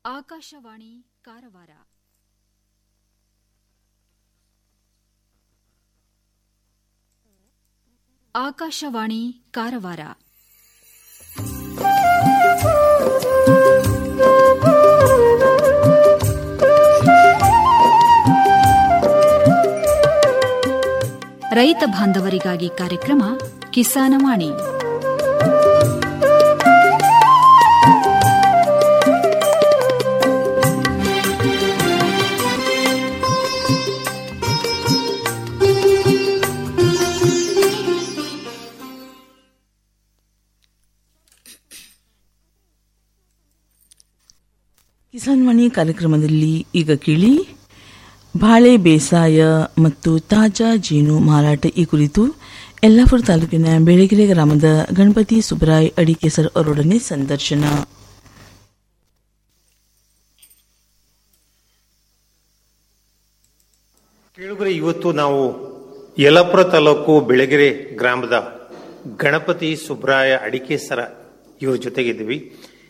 ಆಕಾಶವಾಣಿ ಕಾರವಾರ ಆಕಾಶವಾಣಿ ಕಾರವಾರ ರೈತ ಬಾಂಧವರಿಗಾಗಿ ಕಾರ್ಯಕ್ರಮ ಕಿಸಾನವಾಣಿ ಕಿಸಾನ್ ವಾಣಿ ಕಾರ್ಯಕ್ರಮದಲ್ಲಿ ಈಗ ಕೇಳಿ ಬಾಳೆ ಬೇಸಾಯ ಮತ್ತು ತಾಜಾ ಜೇನು ಮಾರಾಟ ಈ ಕುರಿತು ಯಲ್ಲಾಪುರ ತಾಲೂಕಿನ ಬೆಳಗೆರೆ ಗ್ರಾಮದ ಗಣಪತಿ ಸುಬ್ರಾಯ್ ಅಡಿಕೆಸರ್ ಅವರೊಡನೆ ಸಂದರ್ಶನ ಕೇಳುಗರೆ ಇವತ್ತು ನಾವು ಯಲಪುರ ತಾಲೂಕು ಬೆಳಗೆರೆ ಗ್ರಾಮದ ಗಣಪತಿ ಸುಬ್ರಾಯ ಅಡಿಕೇಸರ ಇವ್ರ ಜೊತೆಗಿದ್ದೀವಿ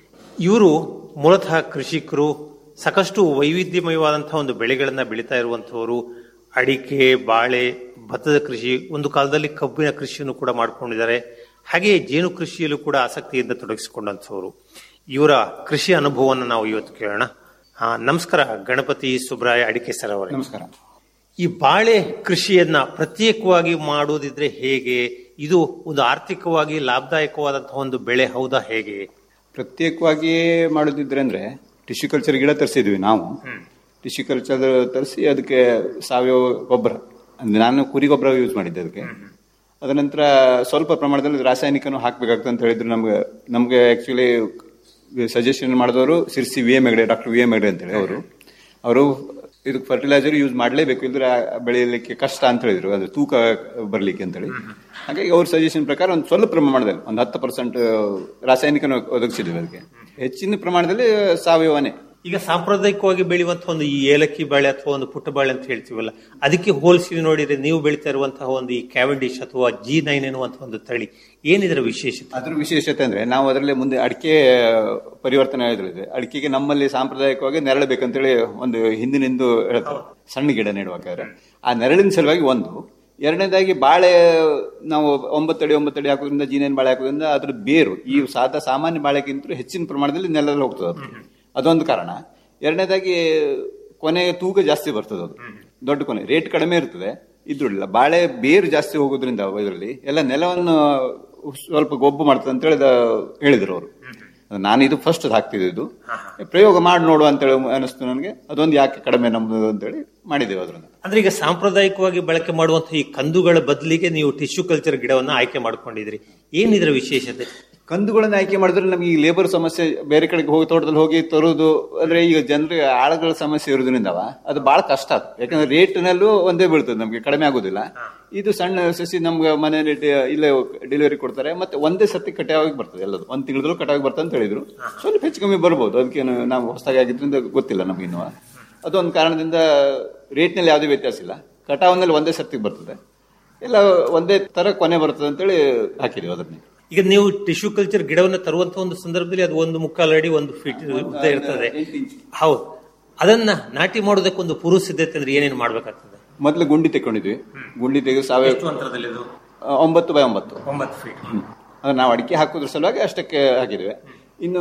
ಇವರು ಮೂಲತಃ ಕೃಷಿಕರು ಸಾಕಷ್ಟು ವೈವಿಧ್ಯಮಯವಾದಂತಹ ಒಂದು ಬೆಳೆಗಳನ್ನ ಬೆಳೀತಾ ಇರುವಂತಹವರು ಅಡಿಕೆ ಬಾಳೆ ಭತ್ತದ ಕೃಷಿ ಒಂದು ಕಾಲದಲ್ಲಿ ಕಬ್ಬಿನ ಕೃಷಿಯನ್ನು ಕೂಡ ಮಾಡ್ಕೊಂಡಿದ್ದಾರೆ ಹಾಗೆ ಜೇನು ಕೃಷಿಯಲ್ಲೂ ಕೂಡ ಆಸಕ್ತಿಯಿಂದ ತೊಡಗಿಸಿಕೊಂಡಂಥವ್ರು ಇವರ ಕೃಷಿ ಅನುಭವವನ್ನು ನಾವು ಇವತ್ತು ಕೇಳೋಣ ಆ, ನಮಸ್ಕಾರ ಗಣಪತಿ ಸುಬ್ರಾಯ ಅಡಿಕೇಸರ್ ಅವರೇ ನಮಸ್ಕಾರ ಈ ಬಾಳೆ ಕೃಷಿಯನ್ನ ಪ್ರತ್ಯೇಕವಾಗಿ ಮಾಡೋದಿದ್ರೆ ಹೇಗೆ ಇದು ಒಂದು ಆರ್ಥಿಕವಾಗಿ ಲಾಭದಾಯಕವಾದಂತಹ ಒಂದು ಬೆಳೆ ಹೌದಾ ಹೇಗೆ ಪ್ರತ್ಯೇಕವಾಗಿ ಮಾಡೋದಿದ್ರೆ ಅಂದ್ರೆ ಟಿಶ್ಯೂ ಕಲ್ಚರ್ ಗಿಡ ತರಿಸಿದ್ವಿ ನಾವು ಟಿಶ್ಯೂ ಕಲ್ಚರ್ ತರಿಸಿ ಅದಕ್ಕೆ ಸಾವಯವ ಗೊಬ್ಬರ ಅಂದ್ರೆ ನಾನು ಕುರಿ ಗೊಬ್ಬರ ಯೂಸ್ ಮಾಡಿದ್ದೆ ಅದಕ್ಕೆ ಅದ ನಂತರ ಸ್ವಲ್ಪ ಪ್ರಮಾಣದಲ್ಲಿ ರಾಸಾಯನಿಕನು ಹಾಕ್ಬೇಕಾಗ್ತದೆ ಅಂತ ಹೇಳಿದ್ರು ನಮ್ಗೆ ನಮ್ಗೆ ಆಕ್ಚುಲಿ ಸಜೆಷನ್ ಮಾಡಿದವರು Sirsi V M Hegde doctor V M Hegde ಅಂತೇಳಿ ಅವರು ಅವರು ಇದಕ್ಕೆ ಫರ್ಟಿಲೈಸರ್ ಯೂಸ್ ಮಾಡಲೇಬೇಕು ಇಲ್ಲದ್ರೆ ಬೆಳೆಯಲಿಕ್ಕೆ ಕಷ್ಟ ಅಂತ ಹೇಳಿದ್ರು ಅದು ತೂಕ ಬರಲಿಕ್ಕೆ ಅಂತೇಳಿ ಹಾಗಾಗಿ ಅವ್ರ ಸಜೆಷನ್ ಪ್ರಕಾರ ಒಂದು ಸ್ವಲ್ಪ ಪ್ರಮಾಣದಲ್ಲಿ ಒಂದು ಹತ್ತು ಪರ್ಸೆಂಟ್ ರಾಸಾಯನಿಕನ ಒದಗಿಸಿದ್ವಿ ಅದಕ್ಕೆ ಹೆಚ್ಚಿನ ಪ್ರಮಾಣದಲ್ಲಿ ಸಾವಯವನೇ ಈಗ ಸಾಂಪ್ರದಾಯಿಕವಾಗಿ ಬೆಳೆಯುವಂತಹ ಒಂದು ಈ ಏಲಕ್ಕಿ ಬಾಳೆ ಅಥವಾ ಒಂದು ಪುಟ್ಟ ಬಾಳೆ ಅಂತ ಹೇಳ್ತೀವಲ್ಲ ಅದಕ್ಕೆ ಹೋಲಿಸಿ ನೋಡಿದ್ರೆ ನೀವು ಬೆಳೀತಾ ಇರುವಂತಹ ಒಂದು ಈ ಕ್ಯಾವೆಂಡಿಶ್ ಅಥವಾ ಜಿ ನೈನ್ ಎನ್ನುವಂತಹ ಒಂದು ತಳಿ ಏನಿದರ ವಿಶೇಷತೆ ಅದ್ರ ವಿಶೇಷತೆ ಅಂದ್ರೆ ನಾವು ಅದರಲ್ಲಿ ಮುಂದೆ ಅಡಿಕೆ ಪರಿವರ್ತನೆ ಆದ್ರೆ ಅಡಿಕೆಗೆ ನಮ್ಮಲ್ಲಿ ಸಾಂಪ್ರದಾಯಿಕವಾಗಿ ನೆರಳು ಬೇಕಂತೇಳಿ ಒಂದು ಹಿಂದಿನಿಂದ ಹೇಳ್ತಾರೆ ಸಣ್ಣ ಗಿಡ ನೆಡುವಾಗಾದ್ರೆ ಆ ನೆರಳಿನ ಸಲುವಾಗಿ ಒಂದು ಎರಡನೇದಾಗಿ ಬಾಳೆ ನಾವು ಒಂಬತ್ತಡಿ ಒಂಬತ್ತಡಿ ಹಾಕೋದ್ರಿಂದ ಜೀನೇನ್ ಬಾಳೆ ಹಾಕೋದ್ರಿಂದ ಅದ್ರ ಬೇರು ಈ ಸಾದಾ ಸಾಮಾನ್ಯ ಬಾಳೆಗಿಂತ ಹೆಚ್ಚಿನ ಪ್ರಮಾಣದಲ್ಲಿ ನೆಲದಲ್ಲಿ ಹೋಗ್ತದೆ ಅದು ಅದೊಂದು ಕಾರಣ ಎರಡನೇದಾಗಿ ಕೊನೆ ತೂಕ ಜಾಸ್ತಿ ಬರ್ತದೆ ಅದು ದೊಡ್ಡ ಕೊನೆ ರೇಟ್ ಕಡಿಮೆ ಇರ್ತದೆ ಇದ್ರಲ್ಲ ಬಾಳೆ ಬೇರು ಜಾಸ್ತಿ ಹೋಗೋದ್ರಿಂದ ಇದರಲ್ಲಿ ಎಲ್ಲ ನೆಲವನ್ನು ಸ್ವಲ್ಪ ಗೊಬ್ಬು ಮಾಡ್ತದೆ ಅಂತ ಹೇಳಿದ ಹೇಳಿದ್ರು ಅವರು ನಾನು ಇದು ಫಸ್ಟ್ ಹಾಕ್ತಿದ್ದು ಪ್ರಯೋಗ ಮಾಡಿ ನೋಡುವ ಅಂತೇಳಿ ಅನಿಸ್ತು ನನಗೆ ಅದೊಂದು ಯಾಕೆ ಕಡಿಮೆ ನಮ್ದು ಅಂತೇಳಿ ಮಾಡಿದ್ದೇವೆ ಅದ್ರನ್ನ ಅಂದ್ರೆ ಈಗ ಸಾಂಪ್ರದಾಯಿಕವಾಗಿ ಬಳಕೆ ಮಾಡುವಂತಹ ಈ ಕಂದುಗಳ ಬದಲಿಗೆ ನೀವು ಟಿಶ್ಯೂ ಕಲ್ಚರ್ ಗಿಡವನ್ನ ಆಯ್ಕೆ ಮಾಡ್ಕೊಂಡಿದ್ರಿ ಏನಿದ್ರ ವಿಶೇಷತೆ ಕಂದುಗಳನ್ನ ಆಯ್ಕೆ ಮಾಡಿದ್ರೆ ನಮಗೆ ಈ ಲೇಬರ್ ಸಮಸ್ಯೆ ಬೇರೆ ಕಡೆಗೆ ಹೋಗಿ ತೋಟದಲ್ಲಿ ಹೋಗಿ ತರುವುದು ಅಂದ್ರೆ ಈಗ ಜನರಿಗೆ ಆಳುಗಳ ಸಮಸ್ಯೆ ಇರೋದ್ರಿಂದವ ಅದು ಬಹಳ ಕಷ್ಟ ಅದು ಯಾಕಂದ್ರೆ ರೇಟ್ನಲ್ಲೂ ಒಂದೇ ಬೀಳ್ತದೆ ನಮಗೆ ಕಡಿಮೆ ಆಗೋದಿಲ್ಲ ಇದು ಸಣ್ಣ ಸಸಿ ನಮ್ಗೆ ಮನೆಯಲ್ಲಿ ಡೆ- ಇಲ್ಲೇ ಡೆಲಿವರಿ ಕೊಡ್ತಾರೆ ಮತ್ತೆ ಒಂದೇ ಸತಿ ಕಟಾವಾಗಿ ಬರ್ತದೆ ಎಲ್ಲದು ಒಂದ್ ತಿಂಗಳಲ್ಲೂ ಕಟಾವಾಗಿ ಬರ್ತದೆ ಅಂತ ಹೇಳಿದ್ರು ಸ್ವಲ್ಪ ಹೆಚ್ಚು ಕಮ್ಮಿ ಬರ್ಬೋದು ಅದಕ್ಕೇನು ನಾವು ಹೊಸದಾಗಿ ಆಗಿದ್ರಿಂದ ಗೊತ್ತಿಲ್ಲ ನಮ್ಗೆ ಇನ್ನು ಅದೊಂದು ಕಾರಣದಿಂದ ರೇಟ್ನಲ್ಲಿ ಯಾವುದೇ ವ್ಯತ್ಯಾಸ ಇಲ್ಲ ಕಟಾವಿನಲ್ಲಿ ಒಂದೇ ಸರ್ತಿಗೆ ಬರ್ತದೆ ಎಲ್ಲ ಒಂದೇ ತರ ಕೊನೆ ಬರ್ತದೆ ಅಂತೇಳಿ ಹಾಕಿದೀವಿ ಅದನ್ನ ಈಗ ನೀವು ಟಿಶ್ಯೂ ಕಲ್ಚರ್ ಗಿಡವನ್ನು ತರುವಂತಹ ಒಂದು ಸಂದರ್ಭದಲ್ಲಿ ಅದು ಒಂದು ಮುಕ್ಕಾಲು ಅಡಿ ಒಂದು ಫೀಟ್ ಉದ್ದ ಇರ್ತದೆ ಹೌದು ಅದನ್ನ ನಾಟಿ ಮಾಡೋದಕ್ಕೆ ಒಂದು ಪೂರ್ವ ಸಿದ್ಧತೆ ಅಂದ್ರೆ ಏನೇನು ಮಾಡ್ಬೇಕಾಗ್ತದೆ ಮೊದಲು ಗುಂಡಿ ತೆಕ್ಕೊಂಡಿದ್ವಿ ಗುಂಡಿ ತೆಗೆದು ಸಾವಯವ ಅಂತರದಲ್ಲಿ ಇದು ಆ, ಒಂಬತ್ತು ಬೈ ಒಂಬತ್ತು ಒಂಬತ್ತು ಫೀಟ್ ಅದು ನಾವು ಅಡಿಕೆ ಹಾಕೋದ್ರ ಸಲುವಾಗಿ ಅಷ್ಟಕ್ಕೆ ಹಾಕಿದ್ವಿ ಇನ್ನು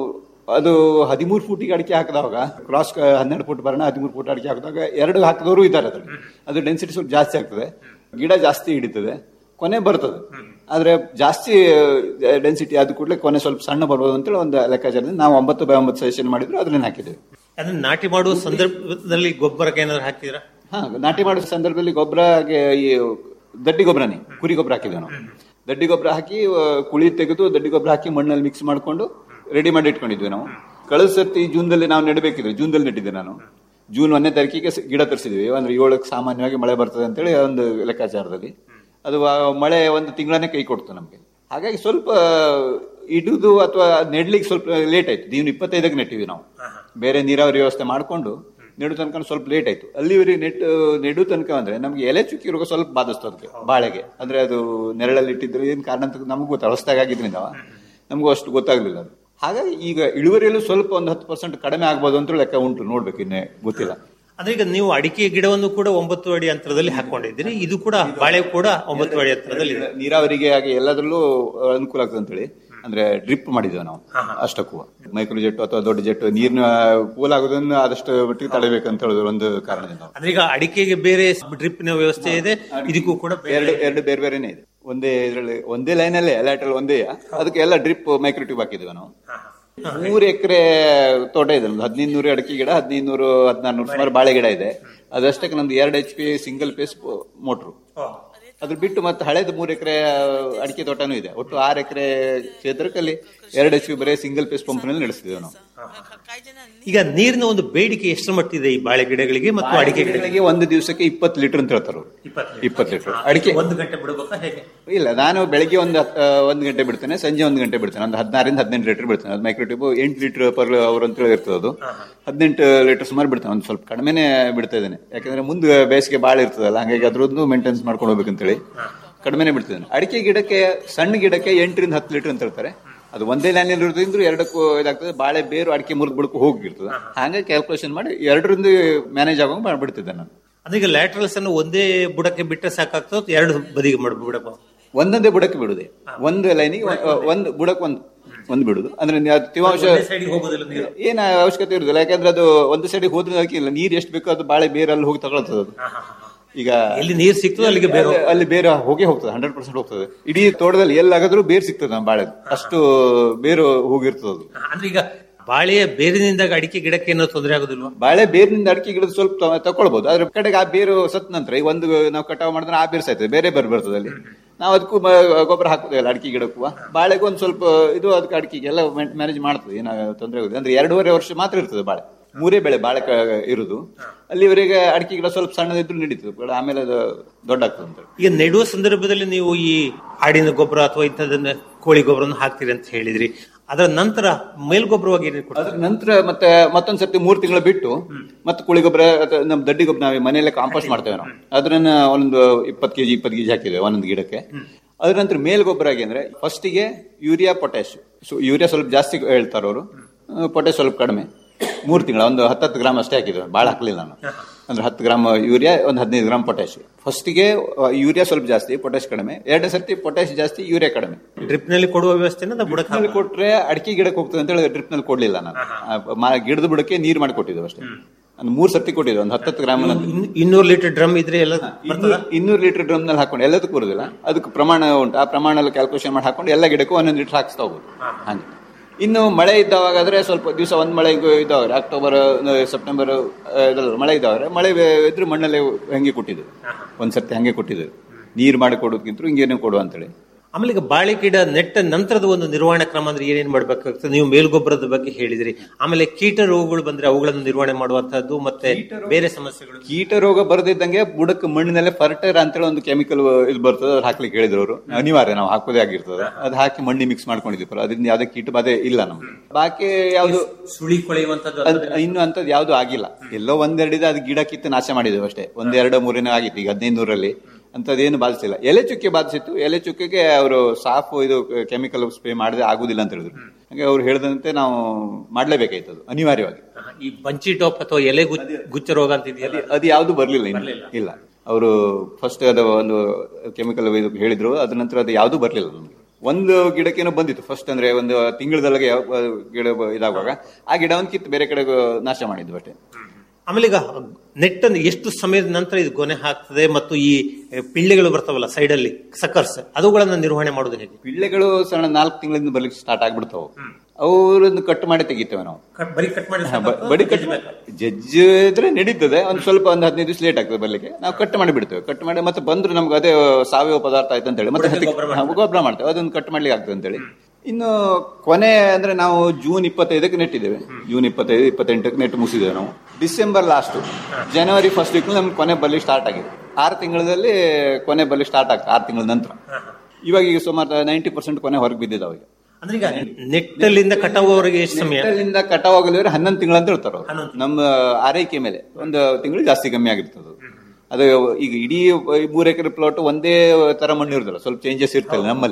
ಅದು ಹದಿಮೂರು ಫೂಟಿಗೆ ಅಡಿಕೆ ಹಾಕಿದಾಗ ಕ್ರಾಸ್ ಹನ್ನೆರಡು ಫುಟ್ ಬರೋಣ ಹದಿಮೂರು ಫುಟ್ ಅಡಿಕೆ ಹಾಕಿದಾಗ ಎರಡು ಹಾಕಿದವರು ಇದ್ದಾರೆ ಅದ್ರಲ್ಲಿ ಅದು ಡೆನ್ಸಿಟಿ ಸ್ವಲ್ಪ ಜಾಸ್ತಿ ಆಗ್ತದೆ ಗಿಡ ಜಾಸ್ತಿ ಹಿಡಿತದೆ ಕೊನೆ ಬರ್ತದೆ ಆದ್ರೆ ಜಾಸ್ತಿ ಡೆನ್ಸಿಟಿ ಆದ ಕೂಡಲೇ ಕೊನೆ ಸ್ವಲ್ಪ ಸಣ್ಣ ಬರ್ಬೋದು ಅಂತೇಳಿ ಒಂದು ಲೆಕ್ಕಾಚಾರದಿಂದ ನಾವು ಒಂಬತ್ತು ಬೈ ಒಂಬತ್ತು ಸಜೆಷನ್ ಮಾಡಿದ್ರು ಅದನ್ನ ಹಾಕಿದ್ದೇವೆ ಅದನ್ನ ನಾಟಿ ಮಾಡುವ ಸಂದರ್ಭದಲ್ಲಿ ಗೊಬ್ಬರಕ್ಕೆ ಏನಾದ್ರು ಹಾಕಿದ್ರ ಹಾ ನಾಟಿ ಮಾಡೋ ಸಂದರ್ಭದಲ್ಲಿ ಗೊಬ್ಬರ ಈ ದಡ್ಡಿ ಗೊಬ್ಬರನೇ ಕುರಿ ಗೊಬ್ಬರ ಹಾಕಿದ್ವಿ ನಾವು ದಡ್ಡಿ ಗೊಬ್ಬರ ಹಾಕಿ ಆ, ಕುಳಿ ತೆಗೆದು ದಡ್ಡಿ ಗೊಬ್ಬರ ಹಾಕಿ ಮಣ್ಣಲ್ಲಿ ಮಿಕ್ಸ್ ಮಾಡ್ಕೊಂಡು ರೆಡಿ ಮಾಡಿ ಇಟ್ಕೊಂಡಿದ್ವಿ ನಾವು ಕಳೆದ ಸರ್ತಿ ಜೂನ್ದಲ್ಲಿ ನಾವು ನೆಡಬೇಕಿದ್ರೆ ಜೂನ್ದಲ್ಲಿ ನೆಟ್ಟಿದ್ದೆ ನಾನು ಜೂನ್ ಒಂದನೇ ತಾರೀಕಿಗೆ ಸ- ಗಿಡ ತರಿಸಿದ್ವಿ ಅಂದ್ರೆ ಏಳಕ್ಕೆ ಸಾಮಾನ್ಯವಾಗಿ ಮಳೆ ಬರ್ತದೆ ಅಂತೇಳಿ ಒಂದು ಲೆಕ್ಕಾಚಾರದಲ್ಲಿ ಅದು ಆ ಮಳೆ ಒಂದು ತಿಂಗಳನ್ನೇ ಕೈ ಕೊಡ್ತು ನಮಗೆ ಹಾಗಾಗಿ ಸ್ವಲ್ಪ ಇಡುದು ಅಥವಾ ನೆಡ್ಲಿಕ್ಕೆ ಸ್ವಲ್ಪ ಲೇಟ್ ಆಯ್ತು ನೀವು ಇಪ್ಪತ್ತೈದಕ್ಕೆ ನೆಟ್ಟಿವಿ ನಾವು ಬೇರೆ ನೀರಾವರಿ ವ್ಯವಸ್ಥೆ ಮಾಡ್ಕೊಂಡು ನೆಡು ತನಕ ಸ್ವಲ್ಪ ಲೇಟ್ ಆಯ್ತು ಅಲ್ಲಿವರೆಗೆ ನೆಟ್ ನೆಡು ತನಕ ಅಂದ್ರೆ ನಮ್ಗೆ ಎಲೆ ಚುಕ್ಕಿ ರೋಗ ಸ್ವಲ್ಪ ಬಾಧಿಸ್ತು ಅದಕ್ಕೆ ಬಾಳೆಗೆ ಅಂದ್ರೆ ಅದು ನೆರಳಲ್ಲಿ ಇಟ್ಟಿದ್ರೆ ಏನ್ ಕಾರಣ ಅಂತ ನಮಗೂ ಗೊತ್ತ ಹೊಸದಾಗಿ ಆಗಿದ್ರಿಂದ ನಮಗೂ ಅಷ್ಟು ಗೊತ್ತಾಗ್ಲಿಲ್ಲ ಅದು ಹಾಗಾಗಿ ಈಗ ಇಳುವರಿಯಲ್ಲೂ ಸ್ವಲ್ಪ ಒಂದು ಹತ್ತು ಪರ್ಸೆಂಟ್ ಕಡಿಮೆ ಆಗ್ಬೋದು ಅಂತ ಲೆಕ್ಕ ಉಂಟು ನೋಡ್ಬೇಕು ಇನ್ನೇ ಗೊತ್ತಿಲ್ಲ ಅಂದ್ರೆ ಈಗ ನೀವು ಅಡಿಕೆ ಗಿಡವನ್ನು ಕೂಡ ಒಂಬತ್ತು ಅಡಿ ಅಂತರದಲ್ಲಿ ಹಾಕೊಂಡಿದ್ದೀರಿ ಇದು ಕೂಡ ಬಾಳೆ ಕೂಡ ಒಂಬತ್ತು ಅಡಿ ಅಂತರದಲ್ಲಿ ಇದೆ ನೀರಾವರಿಗೆ ಹಾಗೆ ಎಲ್ಲದರಲ್ಲೂ ಅನುಕೂಲ ಆಗ್ತದೆ ಅಂತೇಳಿ ಅಂದ್ರೆ ಡ್ರಿಪ್ ಮಾಡಿದ್ದೇವೆ ನಾವು ಅಷ್ಟಕ್ಕೂ ಮೈಕ್ರೋ ಜೆಟ್ ಅಥವಾ ದೊಡ್ಡ ಜೆಟ್ ನೀರಿನ ಪೂಲ್ ಆಗೋದನ್ನ ಆದಷ್ಟು ಮಟ್ಟಿಗೆ ತಡೆಬೇಕಂತ ಹೇಳಿದ್ರು ಒಂದು ಕಾರಣದಿಂದ ನಾವು. ಅಂದ್ರೆ ಈಗ ಅಡಿಕೆಗೆ ಬೇರೆ ಡ್ರಿಪ್ನ ವ್ಯವಸ್ಥೆ ಇದೆ ಇದಕ್ಕೂ ಕೂಡ ಬೇರೆ ಎರಡು ಎರಡು ಬೇರೆ ಬೇರೆನೇ ಇದೆ ಒಂದೇ ಇದರಲ್ಲಿ ಒಂದೇ ಲೈನ್ ಅಲ್ಲೇ ಲ್ಯಾಟ್ರಲ್ ಒಂದೇ ಅದಕ್ಕೆ ಎಲ್ಲ ಡ್ರಿಪ್ ಮೈಕ್ರೋ ಟ್ಯೂಬ್ ಹಾಕಿದ್ದೇವೆ ನಾವು ಮೂರು ಎಕರೆ ತೋಟ ಇದೆ ನಮ್ದು ಹದಿನೈದು ನೂರು ಅಡಿಕೆ ಗಿಡ ಹದಿನೈದು ನೂರು ಹದಿನಾರು ನೂರು ಸುಮಾರು ಬಾಳೆ ಗಿಡ ಇದೆ ಅದಷ್ಟಕ್ಕೆ ನಮ್ದು ಎರಡು H P single phase motor ಅದ್ರ ಬಿಟ್ಟು ಮತ್ತೆ ಹಳೇದು ಮೂರು ಎಕರೆ ಅಡಿಕೆ ತೋಟನೂ ಇದೆ ಒಟ್ಟು ಆರು ಎಕರೆ ಕ್ಷೇತ್ರಕ್ಕಲ್ಲಿ ಎರಡು ಎಚ್ ಪಿ ಬರೀ ಸಿಂಗಲ್ ಪೇಸ್ ಪಂಪ್ನಲ್ಲಿ ನಡೆಸ್ತಿದ್ದೇವೆ ನಾವು ಈಗ ನೀರಿನ ಒಂದು ಬೇಡಿಕೆ ಎಷ್ಟು ಮಟ್ಟಿದೆ ಈ ಬಾಳೆ ಗಿಡಗಳಿಗೆ ಮತ್ತು ಅಡಿಕೆ ಗಿಡಗಳಿಗೆ ಗಿಡಗಳಿಗೆ ಒಂದು ದಿವಸಕ್ಕೆ ಇಪ್ಪತ್ತು ಲೀಟರ್ ಅಂತ ಹೇಳ್ತಾರೆ ಅವ್ರು ಇಪ್ಪತ್ತು ಲೀಟರ್ ಅಡಿಕೆ ಒಂದು ಗಂಟೆ ಬಿಡಬೇಕಾ ಹೇಗೆ ಇಲ್ಲ ನಾನು ಬೆಳಗ್ಗೆ ಒಂದು ಹತ್- ಆ, ಒಂದು ಗಂಟೆ ಬಿಡ್ತೇನೆ ಸಂಜೆ ಒಂದು ಗಂಟೆ ಬಿಡ್ತೇನೆ ಒಂದು ಹದಿನಾರಿಂದ ಹದಿನೆಂಟು ಲೀಟರ್ ಬಿಡ್ತೇನೆ ಅದು ಮೈಕ್ರೋ ಟ್ಯೂಬ್ ಎಂಟು ಲೀಟರ್ ಪರ್ ಅವರ್ ಅಂತ ಹೇಳಿ ಇರ್ತದೆ ಅದು ಹದಿನೆಂಟು ಲೀಟರ್ ಸುಮಾರು ಬಿಡ್ತೇನೆ ಒಂದು ಸ್ವಲ್ಪ ಕಡಿಮೆನೆ ಬಿಡ್ತಾ ಇದ್ದೇನೆ ಯಾಕಂದ್ರೆ ಮುಂದೆ ಬೇಸಿಗೆ ಬಾಳ ಇರ್ತದಲ್ಲ ಹಾಗಾಗಿ ಅದ್ರದ್ದು ಮೇಂಟೆನ್ಸ್ ಮಾಡ್ಕೊಂಡು ಹೋಗ್ಬೇಕಂತೇಳಿ ಕಡಿಮೆನೆ ಬಿಡ್ತಿದ್ದೇನೆ ಅಡಿಕೆ ಗಿಡಕ್ಕೆ ಸಣ್ಣ ಗಿಡಕ್ಕೆ ಎಂಟರಿಂದ ಹತ್ತು ಲೀಟರ್ ಅಂತ ಹೇಳ್ತಾರೆ ಅದು ಒಂದೇ ಲೈನಲ್ಲಿ ಇರೋದ್ರಿಂದ ಎರಡಕ್ಕೂ ಇದಾಗ್ತದೆ ಬಾಳೆ ಬೇರು ಅಡಿಕೆ ಮುರಿದು ಬುಡಕ್ಕೂ ಹೋಗಿರ್ತದೆ ಹಾಗಾಗಿ ಕ್ಯಾಲ್ಕುಲೇಷನ್ ಮಾಡಿ ಎರಡರಿಂದ ಮ್ಯಾನೇಜ್ ಆಗೋಂಗ್ ಮಾಡ್ಬಿಡ್ತಿದ್ದೆ ನಾನು ಅಂದ್ರೆ ಈಗ ಲ್ಯಾಟ್ರಲ್ಸ್ ಅನ್ನು ಒಂದೇ ಬುಡಕ್ಕೆ ಬಿಟ್ಟರೆ ಸಾಕಾಗ್ತದೆ ಅಥವಾ ಎರಡು ಬದಿಗೆ ಮಾಡ್ಬಿಡಪ್ಪ ಒಂದೊಂದೇ ಬುಡಕ್ಕೆ ಬಿಡುದೆ ಒಂದು ಲೈನಿಗೆ ಒಂದು ಬುಡಕ್ಕೆ ಒಂದು ಒಂದು ಬಿಡುದು ಅಂದ್ರೆ ನೀವು ಅದು ತೇವಾಂಶ ಸೈಡಿಗೆ ಹೋಗೋದಿಲ್ಲ ನೀರು ಏನ ಅವಶ್ಯಕತೆ ಇರುದಿಲ್ಲ ಯಾಕಂದ್ರೆ ಅದು ಒಂದು ಸೈಡಿಗೆ ಹೋದ್ರೆ ಅದಕ್ಕಿಲ್ಲ ನೀರು ಎಷ್ಟು ಬೇಕೋ ಅದು ಬಾಳೆ ಬೇರಲ್ಲಿ ಹೋಗಿ ತಗೊಳ್ತದೆ ಅದು ಈಗ ಎಲ್ಲಿ ನೀರು ಸಿಗ್ತದೆ ಅಲ್ಲಿಗೆ ಬೇರೆ ಅಲ್ಲಿ- ಅಲ್ಲಿ ಬೇರೆ ಹೋಗಿ ಹೋಗ್ತದೆ ಹಂಡ್ರೆಡ್ ಪರ್ಸೆಂಟ್ ಹೋಗ್ತದೆ ಇಡೀ ತೋಟದಲ್ಲಿ ಎಲ್ಲಾಗಾದ್ರೂ ಬೇರು ಸಿಗ್ತದೆ ನಮ್ಮ ಬಾಳೆ ಅಷ್ಟು ಬೇರು ಹೋಗಿರ್ತದೆ ಅದು ಅಂದ್ರೆ ಈಗ ಬಾಳೆಯ ಬೇರಿನಿಂದ ಅಡಿಕೆ ಗಿಡಕ್ಕೆ ಏನೋ ತೊಂದರೆ ಆಗೋದಿಲ್ವಾ ಬಾಳೆ ಬೇರಿನಿಂದ ಅಡಿಕೆ ಗಿಡದ ಸ್ವಲ್ಪ ತ- ತಕೊಳ್ಬಹುದು ಅದ್ರ ಕಡೆಗೆ ಆ ಬೇರು ಸತ್ ನಂತರ ಈಗ ಒಂದು ನಾವು ಕಟಾವ್ ಮಾಡಿದ್ರೆ ಆ ಬೇರು ಸಾಯ್ತದೆ ಬೇರೆ ಬೇರೆ ಬರ್ತದೆ ಅಲ್ಲಿ ನಾವು ಅದಕ್ಕೂ ಮ- ಗೊಬ್ಬರ ಹಾಕುದಿಲ್ಲ ಅಡಿಕೆ ಗಿಡಕ್ಕೂ ಬಾಳೆಗೂ ಒಂದು ಸ್ವಲ್ಪ ಇದು ಅದಕ್ಕೆ ಅಡಿಕೆಗೆ ಎಲ್ಲ ಮ್ಯಾನೇಜ್ ಮಾಡ್ತದೆ ಏನ ತೊಂದರೆ ಆಗುದಿಲ್ಲ ಅಂದ್ರೆ ಎರಡೂವರೆ ವರ್ಷ ಮಾತ್ರ ಇರ್ತದೆ ಬಾಳೆ ಮೂರೇ ಬೆಳೆ ಬಾಳೆ ಕ- ಇರುದು ಅಲ್ಲಿವರೆಗೆ ಅಡಿಕೆ ಗಿಡ ಸ್ವಲ್ಪ ಸಣ್ಣದಿದ್ರು ನಡೀತದೆ but ಆಮೇಲೆ ಅದು ದೊಡ್ಡ ಆಗ್ತದೆ ಅಂತ ಈಗ ನೆಡುವ ಸಂದರ್ಭದಲ್ಲಿ ನೀವು ಈ ಆಡಿನ ಗೊಬ್ಬರ ಅಥವಾ ಇಂಥದನ್ನ ಕೋಳಿ ಗೊಬ್ಬರವನ್ನು ಹಾಕ್ತೀರಿ ಅಂತ ಹೇಳಿದ್ರಿ ಅದರ ನಂತರ ಮೇಲ್ಗೊಬ್ಬರವಾಗಿ ಏನೇನು ಕೊಡ್ತಾರೆ ಅದ್ರ ನಂತರ ಮತ್ತೆ ಮತ್ತೊಂದ್ ಸರ್ತಿ ಮೂರ್ ತಿಂಗಳು ಬಿಟ್ಟು ಮತ್ತೆ ಕುಳಿ ಗೊಬ್ಬರ ಅಥವಾ ನಮ್ ದಡ್ಡಿ ಗೊಬ್ಬರ ನಾವು ಮನೆಯಲ್ಲೇ ಕಾಂಪೋಸ್ಟ್ ಮಾಡ್ತೇವೆ ನಾವು ಅದನ್ನ ಒಂದು ಇಪ್ಪತ್ತು ಕೆಜಿ ಇಪ್ಪತ್ತು ಕೆಜಿ ಹಾಕಿದ್ದೇವೆ ಒಂದೊಂದು ಗಿಡಕ್ಕೆ ಅದ್ರ ನಂತರ ಮೇಲ್ ಗೊಬ್ಬರ ಆಗಿ ಅಂದ್ರೆ ಫಸ್ಟಿಗೆ ಯೂರಿಯಾ ಪೊಟ್ಯಾಶ್ ಸೊ ಯೂರಿಯಾ ಸ್ವಲ್ಪ ಜಾಸ್ತಿ ಹೇಳ್ತಾರೆ ಅವರು ಪೊಟ್ಯಾಶ್ ಸ್ವಲ್ಪ ಕಡಿಮೆ ಮೂರು ತಿಂಗಳ ಒಂದು ಹತ್ತತ್ತು ಗ್ರಾಮ್ ಅಷ್ಟೇ ಹಾಕಿದ್ದೇವೆ ಭಾಳ ಹಾಕ್ಲಿಲ್ಲ ನಾನು ಅಂದ್ರೆ ಹತ್ತು ಗ್ರಾಮ್ ಯೂರಿಯಾ ಒಂದು ಹದಿನೈದು ಗ್ರಾಮ್ ಪೊಟ್ಯಾಶ್ ಫಸ್ಟಿಗೆ ಯೂರಿಯಾ ಸ್ವಲ್ಪ ಜಾಸ್ತಿ ಪೊಟ್ಯಾಶ್ ಕಡಿಮೆ ಎರಡನೇ ಸರ್ತಿ ಪೊಟ್ಯಾಶ್ ಜಾಸ್ತಿ ಯೂರಿಯಾ ಕಡಿಮೆ ಡ್ರಿಪ್ ನಲ್ಲಿ ಕೊಡುವ ವ್ಯವಸ್ಥೆನ ನಾವು ಬುಡಕ್ಕೆ ನಲ್ಲಿ ಕೊಟ್ರೆ ಅಡಿಕೆ ಗಿಡಕ್ಕೆ ಹೋಗ್ತದೆ ಅಂತ ಹೇಳಿ ಡ್ರಿಪ್ ನಲ್ಲಿ ಕೊಡ್ಲಿಲ್ಲ ನಾನು ಆ, ಮ- ಗಿಡದ ಬುಡಕ್ಕೆ ನೀರ್ ಮಾಡಿ ಕೊಟ್ಟಿದ್ದೇವೆ ಅಷ್ಟೇ ಒಂದು ಮೂರ್ ಸರ್ತಿ ಕೊಟ್ಟಿದ್ದೆ ಒಂದು ಹತ್ತತ್ತು ಗ್ರಾಮ್ ಇನ್ನು- ಇನ್ನೂರು ಲೀಟರ್ ಡ್ರಮ್ ಇದ್ರೆ ಎಲ್ಲ ಬರ್ತದ ಇನ್ನೂರು ಲೀಟರ್ ಡ್ರಮ್ ನಲ್ಲಿ ಹಾಕೊಂಡು ಎಲ್ಲದಕ್ಕೂ ಬರುದಿಲ್ಲ ಅದಕ್ಕೆ ಪ್ರಮಾಣ ಉಂಟು ಆ ಪ್ರಮಾಣ ಎಲ್ಲ ಕ್ಯಾಲ್ಕುಲೇಷನ್ ಮಾಡಿ ಹಾಕೊಂಡು ಎಲ್ಲ ಗಿಡಕ್ಕೂ ಒಂದೊಂದು ಲೀಟರ್ ಹಾಕ್ಸ್ತಾ ಹೋಗುದು ಹಾಗೆ ಇನ್ನು ಮಳೆ ಇದ್ದವಾಗಾದ್ರೆ ಸ್ವಲ್ಪ ದಿವಸ ಒಂದ್ ಮಳೆ ಇದ್ದವಾಗ ಅಕ್ಟೋಬರ್ ಆ, ಸೆಪ್ಟೆಂಬರ್ ಆ, ಇದ್ರಲ್ಲಿ ಮಳೆ ಇದ್ದವಾಗ ಮಳೆ ಇದ್ರೆ ಮಣ್ಣಲ್ಲೇ ಹಂಗೆ ಕೊಟ್ಟಿದ್ದು ಒಂದ್ ಸರ್ತಿ ಹಂಗೆ ಕೊಟ್ಟಿದ್ದು ನೀರು ಮಾಡಿ ಕೊಡೋದಕ್ಕಿಂತ ಹಿಂಗೇನೆ ಕೊಡು ಅಂತೇಳಿ ಆಮೇಲೆ ಈಗ ಬಾಳೆ ಗಿಡ ನೆಟ್ಟ ನಂತರದ ಒಂದು ನಿರ್ವಹಣಾ ಕ್ರಮ ಅಂದ್ರೆ ಏನೇನ್ ಮಾಡ್ಬೇಕಾಗ್ತದೆ ನೀವು ಮೇಲ್ಗೊಬ್ಬರದ ಬಗ್ಗೆ ಹೇಳಿದ್ರಿ ಆಮೇಲೆ ಕೀಟ ರೋಗಗಳು ಬಂದ್ರೆ ಅವುಗಳನ್ನು ನಿರ್ವಹಣೆ ಮಾಡುವಂತಹದ್ದು ಮತ್ತೆ ಬೇರೆ ಸಮಸ್ಯೆಗಳು ಕೀಟ ರೋಗ ಬರದಿದ್ದಂಗೆ ಬುಡಕ್ಕೆ ಮಣ್ಣಿನಲ್ಲೇ ಫರ್ಟೈರ್ ಅಂತೇಳಿ ಒಂದು ಕೆಮಿಕಲ್ ಇದು ಬರ್ತದೆ ಅದು ಹಾಕ್ಲಿಕ್ಕೆ ಹೇಳಿದ್ರು ಅವರು ಅನಿವಾರ್ಯ ನಾವು ಹಾಕೋದೇ ಆಗಿರ್ತದೆ ಅದು ಹಾಕಿ ಮಣ್ಣಿ ಮಿಕ್ಸ್ ಮಾಡ್ಕೊಂಡಿದ್ವಿ ಪರ ಅದರಿಂದ ಯಾವ್ದೇ ಕೀಟ ಬಾಧೆ ಇಲ್ಲ ನಮ್ಗೆ ಬಾಕಿ ಯಾವ್ದು ಸುಳಿ ಕೊಳೆಯುವಂತದ್ದು ಅದ್- ಇನ್ನು ಅಂತದ್ ಯಾವ್ದು ಆಗಿಲ್ಲ ಎಲ್ಲೋ ಒಂದೆರಡಿದೆ ಅದು ಗಿಡ ಕಿತ್ತು ನಾಶ ಮಾಡಿದ್ದೇವೆ ಅಷ್ಟೇ ಒಂದೆರಡು ಮೂರೇನೋ ಆಗಿತ್ತು ಈಗ ಹದಿನೈದು ನೂರಲ್ಲಿ ಅಂತದೇನು ಬಾಧಿಸಿಲ್ಲ ಎಲೆ ಚುಕ್ಕೆ ಬಾಧಿಸಿತ್ತು ಎಲೆ ಚುಕ್ಕೆಗೆ ಅವರು ಸಾಫ್ ಇದು ಕೆಮಿಕಲ್ ಸ್ಪ್ರೇ ಮಾಡದೆ ಆಗುದಿಲ್ಲ ಅಂತ ಹೇಳಿದ್ರು ಹಾಗೆ ಅವ್ರು ಹೇಳಿದಂತೆ ನಾವು ಮಾಡ್ಲೇಬೇಕಾಯ್ತು ಅದು ಅನಿವಾರ್ಯವಾಗಿ ಈ ಬಂಚಿ ಟಾಪ್ ಅಥವಾ ಎಲೆ ಗುಚ್ಚ- ಗುಚ್ಚ ರೋಗ ಅಂತ ಇದೆಯಲ್ಲ ಅದು ಯಾವ್ದು ಬರ್ಲಿಲ್ಲ ಇನ್ನು. ಇಲ್ಲ ಅವರು ಫಸ್ಟ್ ಅದು ಒಂದು ಕೆಮಿಕಲ್ ಇದು ಹೇಳಿದ್ರು ಅದ ನಂತರ ಅದು ಯಾವ್ದು ಬರ್ಲಿಲ್ಲ ನಮ್ಗೆ ಒಂದು ಗಿಡಕ್ಕೇನೋ ಬಂದಿತ್ತು ಫಸ್ಟ್ ಅಂದ್ರೆ ಒಂದು ತಿಂಗಳದೊಳಗೆ ಯಾವ- ಗಿಡ ಬ- ಇದಾಗುವಾಗ ಆ ಗಿಡ ಒಂದು ಕಿತ್ತು ಬೇರೆ ಕಡೆ ನಾಶ ಮಾಡಿದ್ವು ಅಷ್ಟೇ ಆಮೇಲೆ ಈಗ ನೆಟ್ಟನ್ನು ಎಷ್ಟು ಸಮಯದ ನಂತರ ಇದು ಗೊನೆ ಹಾಕ್ತದೆ ಮತ್ತು ಈ ಪಿಳ್ಳೆಗಳು ಬರ್ತಾವಲ್ಲ ಸೈಡ್ ಅಲ್ಲಿ ಸಕರ್ಸ್ ಅವುಗಳನ್ನ ನಿರ್ವಹಣೆ ಮಾಡೋದು ಹೇಗೆ ಪಿಳ್ಳೆಗಳು ಸಣ್ಣ ನಾಲ್ಕು ತಿಂಗಳಿಂದ ಬರ್ಲಿಕ್ಕೆ ಸ್ಟಾರ್ಟ್ ಆಗ್ಬಿಡ್ತಾವ ಅವ್ರನ್ನ ಕಟ್ ಮಾಡಿ ತೆಗಿತೇವೆ ನಾವು ಕಟ್- ಬರೀ ಕಟ್ ಮಾಡಿ ಬ- ಬಡಿ ಕಟ್ ಜಡ್ಜ್ ಇದ್ರೆ ನಡೀತದೆ ಒಂದ್ ಸ್ವಲ್ಪ ಒಂದು ಹದಿನೈದು ದಿವಸ ಲೇಟ್ ಆಗ್ತದೆ ಬರ್ಲಿಕ್ಕೆ ನಾವು ಕಟ್ ಮಾಡಿ ಬಿಡ್ತೇವೆ ಕಟ್ ಮಾಡಿ ಮತ್ತೆ ಬಂದ್ರೆ ನಮ್ಗೆ ಅದೇ ಸಾವಯವ ಪದಾರ್ಥ ಆಯ್ತು ಅಂತ ಹೇಳಿ ಮತ್ತೆ ಹತ್ತಿ- ಹಾ, ಗೊಬ್ಬರ ಮಾಡ್ತೇವೆ ಅದನ್ನ ಕಟ್ ಮಾಡ್ಲಿಕ್ಕೆ ಆಗ್ತದೆ ಅಂತ ಹೇಳಿ ಇನ್ನು ಕೊನೆ ಅಂದ್ರೆ ನಾವು ಜೂನ್ ಇಪ್ಪತ್ತೈದಕ್ಕೆ ನೆಟ್ಟಿದ್ದೇವೆ ಜೂನ್ ಇಪ್ಪತ್ತೈದು ಇಪ್ಪತ್ತೆಂಟಕ್ಕೆ ನೆಟ್ಟು ಮುಗಿಸಿದ್ದೇವೆ ನಾವು December last January first week ನಮ್ಗೆ ಕೊನೆ ಬಲ್ಲಿ ಸ್ಟಾರ್ಟ್ ಆಗಿದೆ ಆರು ತಿಂಗಳಲ್ಲಿ ಕೊನೆ ಬಲ್ಲಿ ಸ್ಟಾರ್ಟ್ ಆಗ್ತದೆ ಆರು ತಿಂಗಳ ನಂತರ ಇವಾಗ ಈಗ ಸುಮಾರು ನೈಂಟಿ ಪರ್ಸೆಂಟ್ ಕೊನೆ ಹೊರಗೆ ಬಿದ್ದಿದ್ದಾವೆ ಈಗ ಅಂದ್ರೆ ಈಗ ನೆಟ್ಟಲ್ಲಿಂದ ಕಟಾವುವರೆಗೆ ಎಷ್ಟು ಸಮಯ ನೆಟ್ಟಲ್ಲಿಂದ ಕಟಾವ್ ಆಗಲಿದ್ರೆ ಹನ್ನೊಂದು ತಿಂಗಳು ಅಂತ ಹೇಳ್ತಾರೆ ಅವ್ರು. ನಮ್ಮ ಆರೈಕೆ ಮೇಲೆ ಒಂದು ತಿಂಗಳು ಜಾಸ್ತಿ ಕಮ್ಮಿ ಆಗಿರ್ತದೆ ಅದು. ಅದು ಈಗ ಇಡೀ ಮೂರ್ ಎಕರೆ ಪ್ಲಾಟ್ ಒಂದೇ ತರ ಮಣ್ಣು ಇರುತ್ತಲ್ಲ ಸ್ವಲ್ಪ ಚೇಂಜಸ್ ಇರ್ತಲ್ಲ ನಮ್ಮಲ್ಲಿ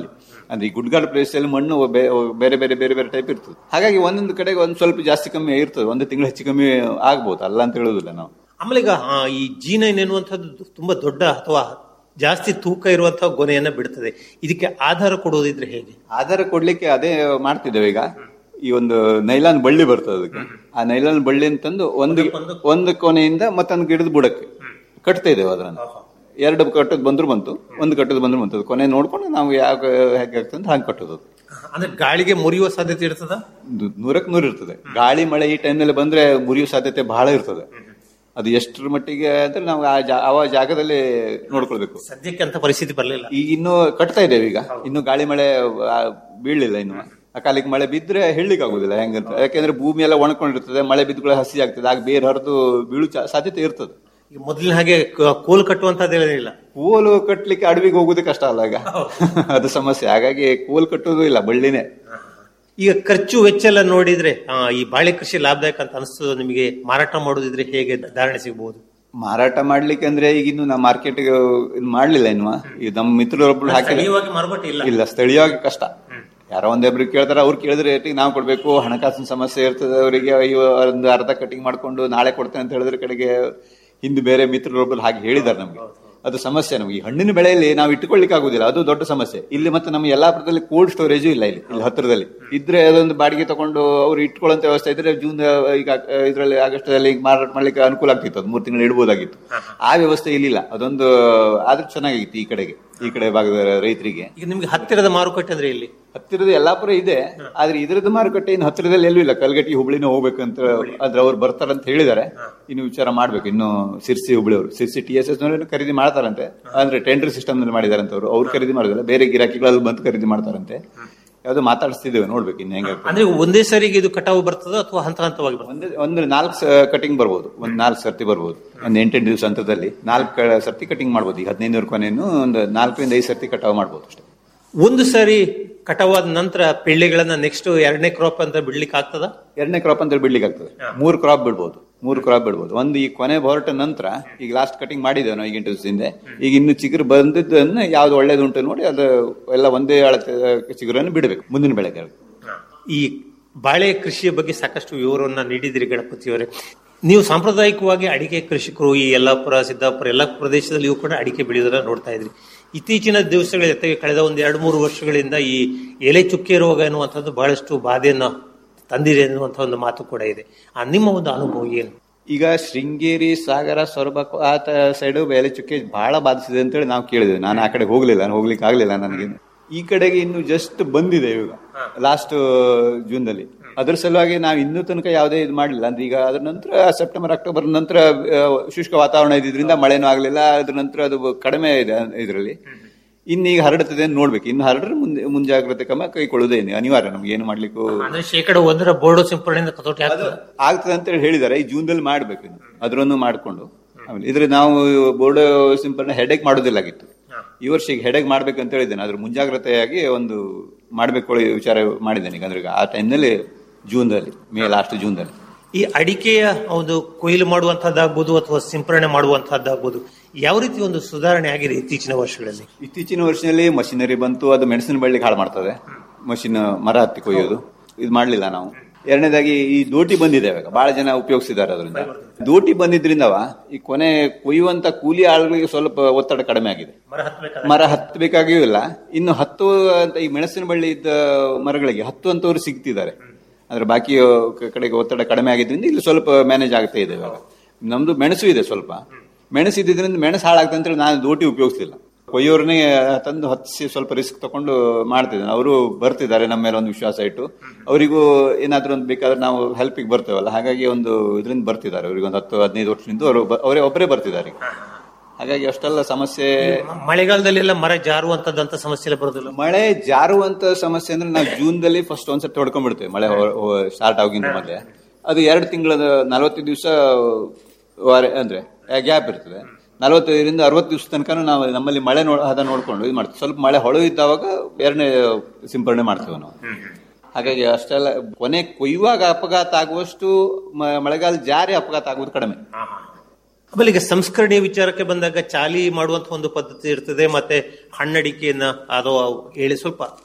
ಅಂದ್ರೆ ಈ ಗುಡ್ಗಾಡು ಪ್ರದೇಶದಲ್ಲಿ ಮಣ್ಣು ಬೇ- ಬೇರೆ ಬೇರೆ ಬೇರೆ ಬೇರೆ ಟೈಪ್ ಇರ್ತದೆ ಹಾಗಾಗಿ ಒಂದೊಂದು ಕಡೆಗೆ ಒಂದ್ ಸ್ವಲ್ಪ ಜಾಸ್ತಿ ಕಮ್ಮಿ ಇರ್ತದೆ ಒಂದು ತಿಂಗಳು ಹೆಚ್ಚು ಕಮ್ಮಿ ಆಗ್ಬೋದು ಅಲ್ಲ ಅಂತ ಹೇಳುದಿಲ್ಲ ನಾವು ಆಮೇಲೆ ಈಗ ಆ, ಈ ಜಿ ನೈನ್ ಎನ್ನುವಂಥದ್ದು ತುಂಬಾ ದೊಡ್ಡ ಅಥವಾ ಜಾಸ್ತಿ ತೂಕ ಇರುವಂತಹ ಗೊನೆಯನ್ನ ಬಿಡ್ತದೆ ಇದಕ್ಕೆ ಆಧಾರ ಕೊಡುವುದಿದ್ರೆ ಹೇಗೆ ಆಧಾರ ಕೊಡ್ಲಿಕ್ಕೆ ಅದೇ ಮಾಡ್ತಿದ್ದೇವೆ ಈಗ ಈ ಒಂದು ನೈಲಾನ್ ಬಳ್ಳಿ ಬರ್ತದೆ ಅದಕ್ಕೆ ಆ ನೈಲಾನ್ ಬಳ್ಳಿ ಅಂತಂದು ಒಂದು ಒಂದು ಕೊನೆಯಿಂದ ಮತ್ತೊಂದು ಗಿಡದ ಬುಡಕ್ಕೆ ಕಟ್ತಾ ಇದ್ದೇವೆ ಅದನ್ನ ಎರಡು ಕಟ್ಟದ್ ಬಂದ್ರು ಬಂತು ಒಂದು ಕಟ್ಟದ್ ಬಂದ್ರು ಬಂತು ಅದು ಕೊನೆ ನೋಡ್ಕೊಂಡು ನಾವು ಯಾವ ಹೇಗೆ ಆಗ್ತದೆ ಅಂತ ಹಾಗೆ ಕಟ್ಟೋದು ಅದು. ಅಂದ್ರೆ ಗಾಳಿಗೆ ಮುರಿಯುವ ಸಾಧ್ಯತೆ ಇರ್ತದ ಒಂದು ನೂರಕ್ಕೆ ನೂರು ಇರ್ತದೆ ಗಾಳಿ ಮಳೆ ಈ ಟೈಮ್ನಲ್ಲಿ ಬಂದ್ರೆ ಮುರಿಯೋ ಸಾಧ್ಯತೆ ಬಹಳ ಇರ್ತದೆ ಅದು ಎಷ್ಟರ ಮಟ್ಟಿಗೆ ಅಂದ್ರೆ ನಾವು ಆ ಜಾ- ಆ ಜಾಗದಲ್ಲಿ ನೋಡ್ಕೊಳ್ಬೇಕು ಸದ್ಯಕ್ಕೆ ಅಂತ ಪರಿಸ್ಥಿತಿ ಬರಲಿಲ್ಲ ಈಗ ಇನ್ನು ಕಟ್ತಾ ಇದ್ದೇವೆ ಈಗ ಇನ್ನು ಗಾಳಿ ಮಳೆ ಆ, ಬೀಳಲಿಲ್ಲ ಇನ್ನು ಆ ಕಾಲಕ್ಕೆ ಮಳೆ ಬಿದ್ರೆ ಹೇಳಲಿಕ್ಕೆ ಆಗುದಿಲ್ಲ ಹೆಂಗಂತ ಯಾಕೆಂದ್ರೆ ಭೂಮಿ ಎಲ್ಲ ಒಣಕೊಂಡಿರ್ತದೆ ಮಳೆ ಬಿದ್ದುಗಳು ಹಸಿ ಆಗ್ತದೆ ಆಗ ಬೇರೆ ಹರಿದು ಬೀಳು ಚಾ- ಸಾಧ್ಯತೆ ಇರ್ತದೆ ಈಗ ಮೊದಲಿನ ಹಾಗೆ ಕ- ಕೋಲ್ ಕಟ್ಟುವಂತದ್ದೇನಿಲ್ಲ ಕೋಲು ಕಟ್ಲಿಕ್ಕೆ ಅಡವಿಗೆ ಹೋಗುದೇ ಕಷ್ಟ ಅಲ್ಲ ಈಗ ಅದು ಸಮಸ್ಯೆ ಹಾಗಾಗಿ ಕೋಲ್ ಕಟ್ಟೋದು ಇಲ್ಲ ಬಳ್ಳಿನೇ ಈಗ ಖರ್ಚು ವೆಚ್ಚ ಎಲ್ಲ ನೋಡಿದ್ರೆ ಆ, ಈ ಬಾಳೆ ಕೃಷಿ ಲಾಭದಾಯಕ ಅಂತ ಅನಿಸ್ತದ ನಿಮಗೆ ಮಾರಾಟ ಮಾಡೋದಿದ್ರೆ ಹೇಗೆ ಧಾರಣೆ ಸಿಗಬಹುದು ಮಾರಾಟ ಮಾಡ್ಲಿಕ್ಕೆ ಅಂದ್ರೆ ಈಗ ಇನ್ನು ನಾವು ಮಾರ್ಕೆಟ್ ಇದು ಮಾಡ್ಲಿಲ್ಲ ಇನ್ನು ಈ ನಮ್ಮ ಮಿತ್ರರೊಬ್ರು ಹಾಕಿಲ್ಲ ಸ್ಥಳೀಯವಾಗಿ ಮಾರುಕಟ್ಟೆ ಇಲ್ಲ ಇಲ್ಲ ಸ್ಥಳೀಯವಾಗಿ ಕಷ್ಟ ಯಾರೋ ಒಂದೊಬ್ರು ಕೇಳ್ತಾರೆ ಅವ್ರು ಕೇಳಿದ್ರೆ ರೇಟಿಗೆ ನಾವು ಕೊಡ್ಬೇಕು ಹಣಕಾಸಿನ ಸಮಸ್ಯೆ ಇರ್ತದೆ ಅವರಿಗೆ ಒಂದು ಅರ್ಧ ಕಟಿಂಗ್ ಮಾಡ್ಕೊಂಡು ನಾಳೆ ಕೊಡ್ತೇನೆ ಅಂತ ಹೇಳಿದ್ರೆ ಕಡೆಗೆ ಹಿಂದೆ ಬೇರೆ ಮಿತ್ರರೊಬ್ಬರು ಹಾಗೆ ಹೇಳಿದ್ದಾರೆ ನಮ್ಗೆ ಅದು ಸಮಸ್ಯೆ ನಮ್ಗೆ ಈ ಹಣ್ಣಿನ ಬೆಳೆಯಲ್ಲಿ ನಾವು ಇಟ್ಟುಕೊಳ್ಳಿಕ್ಕೆ ಆಗುದಿಲ್ಲ ಅದು ದೊಡ್ಡ ಸಮಸ್ಯೆ ಇಲ್ಲಿ ಮತ್ತೆ ನಮ್ಮ ಯಲ್ಲಾಪುರದಲ್ಲಿ ಕೋಲ್ಡ್ ಸ್ಟೋರೇಜು ಇಲ್ಲ ಇಲ್ಲಿ ಇಲ್ಲಿ ಹತ್ತಿರದಲ್ಲಿ ಇದ್ರೆ ಅದೊಂದು ಬಾಡಿಗೆ ತಗೊಂಡು ಅವ್ರು ಇಟ್ಕೊಳ್ಳುವಂತ ವ್ಯವಸ್ಥೆ ಇದ್ರೆ ಜೂನ್ ಈಗ ಇದರಲ್ಲಿ ಆಗಸ್ಟ್ ಅಲ್ಲಿ ಮಾರಾಟ ಮಾಡ್ಲಿಕ್ಕೆ ಅನುಕೂಲ ಆಗ್ತಿತ್ತು ಅದು ಮೂರು ತಿಂಗಳು ಇಡ್ಬೋದಾಗಿತ್ತು ಆ ವ್ಯವಸ್ಥೆ ಇಲ್ಲಿಲ್ಲ ಅದೊಂದು ಆದ್ರೆ ಚೆನ್ನಾಗಿತ್ತು ಈ ಕಡೆಗೆ ಈ ಕಡೆ ಭಾಗದ ರೈತರಿಗೆ ಈಗ ನಿಮ್ಗೆ ಹತ್ತಿರದ ಮಾರುಕಟ್ಟೆ ಅಂದ್ರೆ ಇಲ್ಲಿ ಹತ್ತಿರದ ಯಲ್ಲಾಪುರ ಇದೆ ಆದ್ರೆ ಇದ್ರದ್ದು ಮಾರುಕಟ್ಟೆ ಇನ್ನು ಹತ್ತಿರದಲ್ಲಿ ಎಲ್ಲೂ ಇಲ್ಲ ಕಲ್ಗಟ್ಟಿ ಹುಬ್ಳಿನ ಹೋಗ್ಬೇಕಂತ ಆದ್ರೆ ಅವ್ರು ಬರ್ತಾರಂತ ಹೇಳಿದಾರೆ ಇನ್ನು ವಿಚಾರ ಮಾಡ್ಬೇಕು ಇನ್ನು ಸಿರ್ಸಿ ಹುಬ್ಳಿ ಅವರು ಸಿರ್ಸಿ ಟಿ ಎಸ್ ಎಸ್ ಖರೀದಿ ಮಾಡ್ತಾರಂತೆ ಅಂದ್ರೆ ಟೆಂಡರ್ ಸಿಸ್ಟಮ್ ನಲ್ಲಿ ಮಾಡಿದಾರಂತ ಅವರು ಅವ್ರು ಖರೀದಿ ಮಾಡೋದಿಲ್ಲ ಬೇರೆ ಗಿರಾಕಿಗಳಲ್ಲಿ ಬಂದು ಖರೀದಿ ಮಾಡ್ತಾರಂತೆ ಯಾವ್ದು ಮಾತಾಡಿಸ್ತಿದ್ದೇವೆ ನೋಡ್ಬೇಕು ಇನ್ನು ಹೆಂಗ ಅಂದ್ರೆ ಒಂದೇ ಸರಿಗೆ ಇದು ಕಟಾವು ಬರ್ತದ ಅಥವಾ ಹಂತ ಹಂತವಾಗಿ ಬರ್ತದ ಒಂದು ಒಂದು ನಾಲ್ಕು ಕಟಿಂಗ್ ಬರ್ಬೋದು ಒಂದ್ ನಾಲ್ಕು ಸರ್ತಿ ಬರ್ಬೋದು ಒಂದು ಎಂಟೆಂಟು ದಿವಸ ಹಂತದಲ್ಲಿ ನಾಲ್ಕು ಸರ್ತಿ ಕಟಿಂಗ್ ಮಾಡ್ಬೋದು ಈಗ ಹದಿನೈದು ಕೊನೆಯನ್ನು ಒಂದು ನಾಲ್ಕರಿಂದ ಐದು ಸರ್ತಿ ಕಟಾವು ಮಾಡ್ಬೋದು ಅಷ್ಟೇ ಒಂದು ಸಾರಿ ಕಟಾವಾದ ನಂತರ ಬೆಳ್ಳಿಗಳನ್ನ ನೆಕ್ಸ್ಟ್ ಎರಡನೇ ಕ್ರಾಪ್ ಅಂತ ಬಿಡ್ಲಿಕ್ಕೆ ಆಗ್ತದ ಎರಡನೇ ಕ್ರಾಪ್ ಅಂತ ಬಿಡ್ಲಿಕ್ಕೆ ಆಗ್ತದೆ ಮೂರು ಕ್ರಾಪ್ ಬಿಡ್ಬೋದು ಮೂರು ಕ್ರಾಪ್ ಬಿಡ್ಬೋದು ಒಂದು ಈ ಕೊನೆ ಹೊರಟ ನಂತರ ಈಗ ಲಾಸ್ಟ್ ಕಟಿಂಗ್ ಮಾಡಿದ್ದೇವೆ ನಾವು ಈಗ ಎಂಟು ದಿವಸದಿಂದ ಈಗ ಇನ್ನು ಚಿಗುರು ಬಂದಿದ್ದನ್ನ ಯಾವ್ದು ಒಳ್ಳೇದುಂಟು ನೋಡಿ ಅದು ಎಲ್ಲ ಒಂದೇ ಅಳತೆ ಚಿಗುರನ್ನು ಬಿಡಬೇಕು ಮುಂದಿನ ಬೆಳೆಗೆ ಈ ಬಾಳೆ ಕೃಷಿಯ ಬಗ್ಗೆ ಸಾಕಷ್ಟು ವಿವರವನ್ನ ನೀಡಿದಿರಿ ಗಣಪತಿಯವರೇ ನೀವು ಸಾಂಪ್ರದಾಯಿಕವಾಗಿ ಅಡಿಕೆ ಕೃಷಿಕರು ಈ ಯಲ್ಲಾಪುರ ಸಿದ್ದಾಪುರ ಎಲ್ಲ ಪ್ರದೇಶದಲ್ಲಿಯೂ ಕೂಡ ಅಡಿಕೆ ಬೆಳೆಯೋದನ್ನ ನೋಡ್ತಾ ಇದ್ರಿ ಇತ್ತೀಚಿನ ದಿವಸಗಳ ಜೊತೆಗೆ ಕಳೆದ ಒಂದು ಎರಡು ಮೂರು ವರ್ಷಗಳಿಂದ ಈ ಎಲೆ ಚುಕ್ಕೆ ರೋಗ ಎನ್ನುವಂಥದ್ದು ಬಹಳಷ್ಟು ಬಾಧೆಯನ್ನ ತಂದಿದೆ ಎನ್ನುವಂಥ ಒಂದು ಮಾತು ಕೂಡ ಇದೆ ಆ ನಿಮ್ಮ ಒಂದು ಅನುಭವ ಏನು ಈಗ ಶೃಂಗೇರಿ ಸಾಗರ ಸೊರಬ ಆತ ಸೈಡ್ ಬೇಲೆ ಚುಕ್ಕೆ ಬಹಳ ಬಾಧಿಸಿದೆ ಅಂತೇಳಿ ನಾವು ಕೇಳಿದ್ವಿ ನಾನು ಆ ಕಡೆ ಹೋಗ್ಲಿಲ್ಲ ನಾನು ಹೋಗ್ಲಿಕ್ಕೆ ಆಗ್ಲಿಲ್ಲ ನನಗೆ ಈ ಕಡೆಗೆ ಇನ್ನು ಜಸ್ಟ್ ಬಂದಿದೆ ಇವಾಗ ಲಾಸ್ಟ್ ಜೂನ್ ದಲ್ಲಿ ಅದ್ರ ಸಲುವಾಗಿ ನಾವು ಇನ್ನೂ ತನಕ ಯಾವುದೇ ಇದು ಮಾಡಲಿಲ್ಲ ಅಂದ್ರೆ ಈಗ ಅದ್ರ ನಂತರ ಸೆಪ್ಟೆಂಬರ್ ಅಕ್ಟೋಬರ್ ನಂತರ ಆ, ಶುಷ್ಕ ವಾತಾವರಣ ಇದ್ದಿದ್ರಿಂದ ಮಳೆನೂ ಆಗ್ಲಿಲ್ಲ ಅದ್ರ ನಂತರ ಅದು ಕಡಿಮೆ ಇದೆ ಇದರಲ್ಲಿ ಇನ್ನು ಈಗ ಹರಡುತ್ತದೆ ಅಂತ ನೋಡ್ಬೇಕು ಇನ್ನು ಹರಡ್ರೆ ಮುಂದೆ ಮುಂಜಾಗ್ರತೆ ಕ್ರಮ ಕೈಗೊಳ್ಳೋದೇ ಅನಿವಾರ್ಯ ನಮ್ಗೆ ಏನು ಮಾಡ್ಲಿಕ್ಕೂ ಅಂದ್ರೆ ಶೇಕಡ ಒಂದರ ಬೋರ್ಡು ಸಿಂಪಡಣೆಯಿಂದ ಕತೋಟಿ ಆಗ್ತದೆ ಆಗ್ತದೆ ಅಂತ ಹೇಳಿ ಹೇಳಿದ್ದಾರೆ ಈ ಜೂನ್ ದಲ್ಲಿ ಮಾಡ್ಬೇಕು ಇನ್ನು ಅದ್ರನ್ನು ಮಾಡ್ಕೊಂಡು ಆಮೇಲೆ ಇದ್ರೆ ನಾವು ಬೋರ್ಡ್ ಸಿಂಪರಣೆ ಹೆಡೆಕ್ ಮಾಡೋದಿಲ್ಲಾಗಿತ್ತು ಈ ವರ್ಷ ಈಗ ಹೆಡೆಕ್ ಮಾಡ್ಬೇಕು ಅಂತ ಹೇಳಿದ್ದೇನೆ ಅದ್ರ ಮುಂಜಾಗ್ರತೆಯಾಗಿ ಒಂದು ಮಾಡ್ಬೇಕು ವಿಚಾರ ಮಾಡಿದ್ದೇನೆ ಈಗ ಅಂದ್ರೆ ಈಗ ಆ ಟೈಮ್ನಲ್ಲಿ ಜೂನ್ ದಲ್ಲಿ ಮೇ ಲಾಸ್ಟ್ ಜೂನ್ ದಲ್ಲಿ ಈ ಅಡಿಕೆಯ ಒಂದು ಕೊಯ್ಲು ಮಾಡುವಂತಹದ್ದಾಗ್ಬೋದು ಅಥವಾ ಸಿಂಪರಣೆ ಮಾಡುವಂತಹದ್ದಾಗ್ಬೋದು ಯಾವ ರೀತಿ ಒಂದು ಸುಧಾರಣೆ ಆಗಿದೆ ಇತ್ತೀಚಿನ ವರ್ಷಗಳಲ್ಲಿ ಇತ್ತೀಚಿನ ವರ್ಷದಲ್ಲಿ ಮಷಿನರಿ ಬಂತು ಅದು ಮೆಣಸಿನ ಬಳ್ಳಿಗೆ ಹಾಳು ಮಾಡ್ತದೆ ಮಷಿನ್ ಮರ ಹತ್ತಿ ಕೊಯ್ಯೋದು ಇದು ಮಾಡ್ಲಿಲ್ಲ ನಾವು ಎರಡನೇದಾಗಿ ಈ ದೋಟಿ ಬಂದಿದೆ ಇವಾಗ ಬಹಳ ಜನ ಉಪಯೋಗಿಸಿದ್ದಾರೆ ಅದರಿಂದ ದೋಟಿ ಬಂದಿದ್ರಿಂದವ ಈ ಕೊನೆ ಕೊಯ್ಯುವಂತ ಕೂಲಿ ಆಳುಗಳಿಗೆ ಸ್ವಲ್ಪ ಒತ್ತಡ ಕಡಿಮೆ ಆಗಿದೆ ಮರ ಹತ್ತಬೇಕಾದ ಮರ ಹತ್ತಬೇಕಾಗಿಯೂ ಇಲ್ಲ ಇನ್ನು ಹತ್ತು ಅಂತ ಈ ಮೆಣಸಿನ ಬಳ್ಳಿ ಇದ್ದ ಮರಗಳಿಗೆ ಹತ್ತು ಅಂತವ್ರು ಸಿಗ್ತಿದ್ದಾರೆ ಅಂದ್ರೆ ಬಾಕಿ ಕ- ಕಡೆಗೆ ಒತ್ತಡ ಕಡಿಮೆ ಆಗಿದ್ರಿಂದ ಇಲ್ಲಿ ಸ್ವಲ್ಪ ಮ್ಯಾನೇಜ್ ಆಗ್ತಾ ಇದೆ ಇವಾಗ ನಮ್ದು ಮೆಣಸು ಇದೆ ಸ್ವಲ್ಪ ಮೆಣಸು ಇದ್ದಿದ್ರಿಂದ ಮೆಣಸು ಹಾಳಾಗ್ತದೆ ಅಂತೇಳಿ ನಾನು ದೋಟಿ ಉಪಯೋಗಿಸ್ತಿಲ್ಲ ಕೊಯ್ಯೋರ್ನೇ ತಂದು ಹತ್ತಿಸಿ ಸ್ವಲ್ಪ ರಿಸ್ಕ್ ತಕೊಂಡು ಮಾಡ್ತಿದ್ದೇನೆ ಅವರು ಬರ್ತಿದ್ದಾರೆ ನಮ್ಮ ಮೇಲೆ ಒಂದು ವಿಶ್ವಾಸ ಇಟ್ಟು ಅವರಿಗೂ ಏನಾದ್ರೂ ಒಂದು ಬೇಕಾದ್ರೆ ನಾವು ಹೆಲ್ಪಿಗೆ ಬರ್ತೇವಲ್ಲ ಹಾಗಾಗಿ ಒಂದು ಇದರಿಂದ ಬರ್ತಿದ್ದಾರೆ ಅವರಿಗೆ ಒಂದು ಹತ್ತು ಹದಿನೈದು ವರ್ಷದಿಂದ ಅವರು ಬ- ಅವರೇ ಒಬ್ಬರೇ ಬರ್ತಿದ್ದಾರೆ ಈಗ. ಹಾಗಾಗಿ ಅಷ್ಟೆಲ್ಲ ಸಮಸ್ಯೆ ಮಳೆಗಾಲದಲ್ಲೆಲ್ಲ ಮರ ಜಾರುವಂತದ್ದಂತ ಸಮಸ್ಯೆ ಎಲ್ಲ ಬರೋದಿಲ್ಲ ಮಳೆ ಜಾರುವಂತ ಸಮಸ್ಯೆ ಅಂದ್ರೆ ನಾವು ಜೂನ್ ದಲ್ಲಿ ಫಸ್ಟ್ ಒಂದ್ಸತಿ ಹೊಡ್ಕೊಂಡ್ಬಿಡ್ತೇವೆ ಮಳೆ ಸ್ಟಾರ್ಟ್ ಆಗಿಂದ ಮೊದಲೇ ಅದು ಎರಡು ತಿಂಗಳ ನಲವತ್ತು ದಿವಸ ಅಂದ್ರೆ ಗ್ಯಾಪ್ ಇರ್ತದೆ ನಲವತ್ತೈದರಿಂದ ಅರವತ್ತು ದಿವಸ ತನಕ ನಾವು ನಮ್ಮಲ್ಲಿ ಮಳೆ ನೋ ಹದ ನೋಡ್ಕೊಂಡು ಇದು ಮಾಡ್ತೀವಿ ಸ್ವಲ್ಪ ಮಳೆ ಹೊಳು ಇದ್ದಾವಾಗ ಎರಡನೇ ಸಿಂಪರಣೆ ಮಾಡ್ತೇವೆ ನಾವು ಹಾಗಾಗಿ ಅಷ್ಟೆಲ್ಲ ಕೊನೆ ಕೊಯ್ಯುವಾಗ ಅಪಘಾತ ಆಗುವಷ್ಟು ಮ- ಮಳೆಗಾಲ ಜಾರಿ ಅಪಘಾತ ಆಗುವುದು ಕಡಿಮೆ ಆಮೇಲೆ ಈಗ ಸಂಸ್ಕರಣೆಯ ವಿಚಾರಕ್ಕೆ ಬಂದಾಗ ಚಾಲಿ ಮಾಡುವಂತ ಒಂದು ಪದ್ಧತಿ ಇರ್ತದೆ ಮತ್ತೆ ಹಣ್ಣಡಿಕೆಯನ್ನ ಅದು ಹೇಳಿ ಸ್ವಲ್ಪ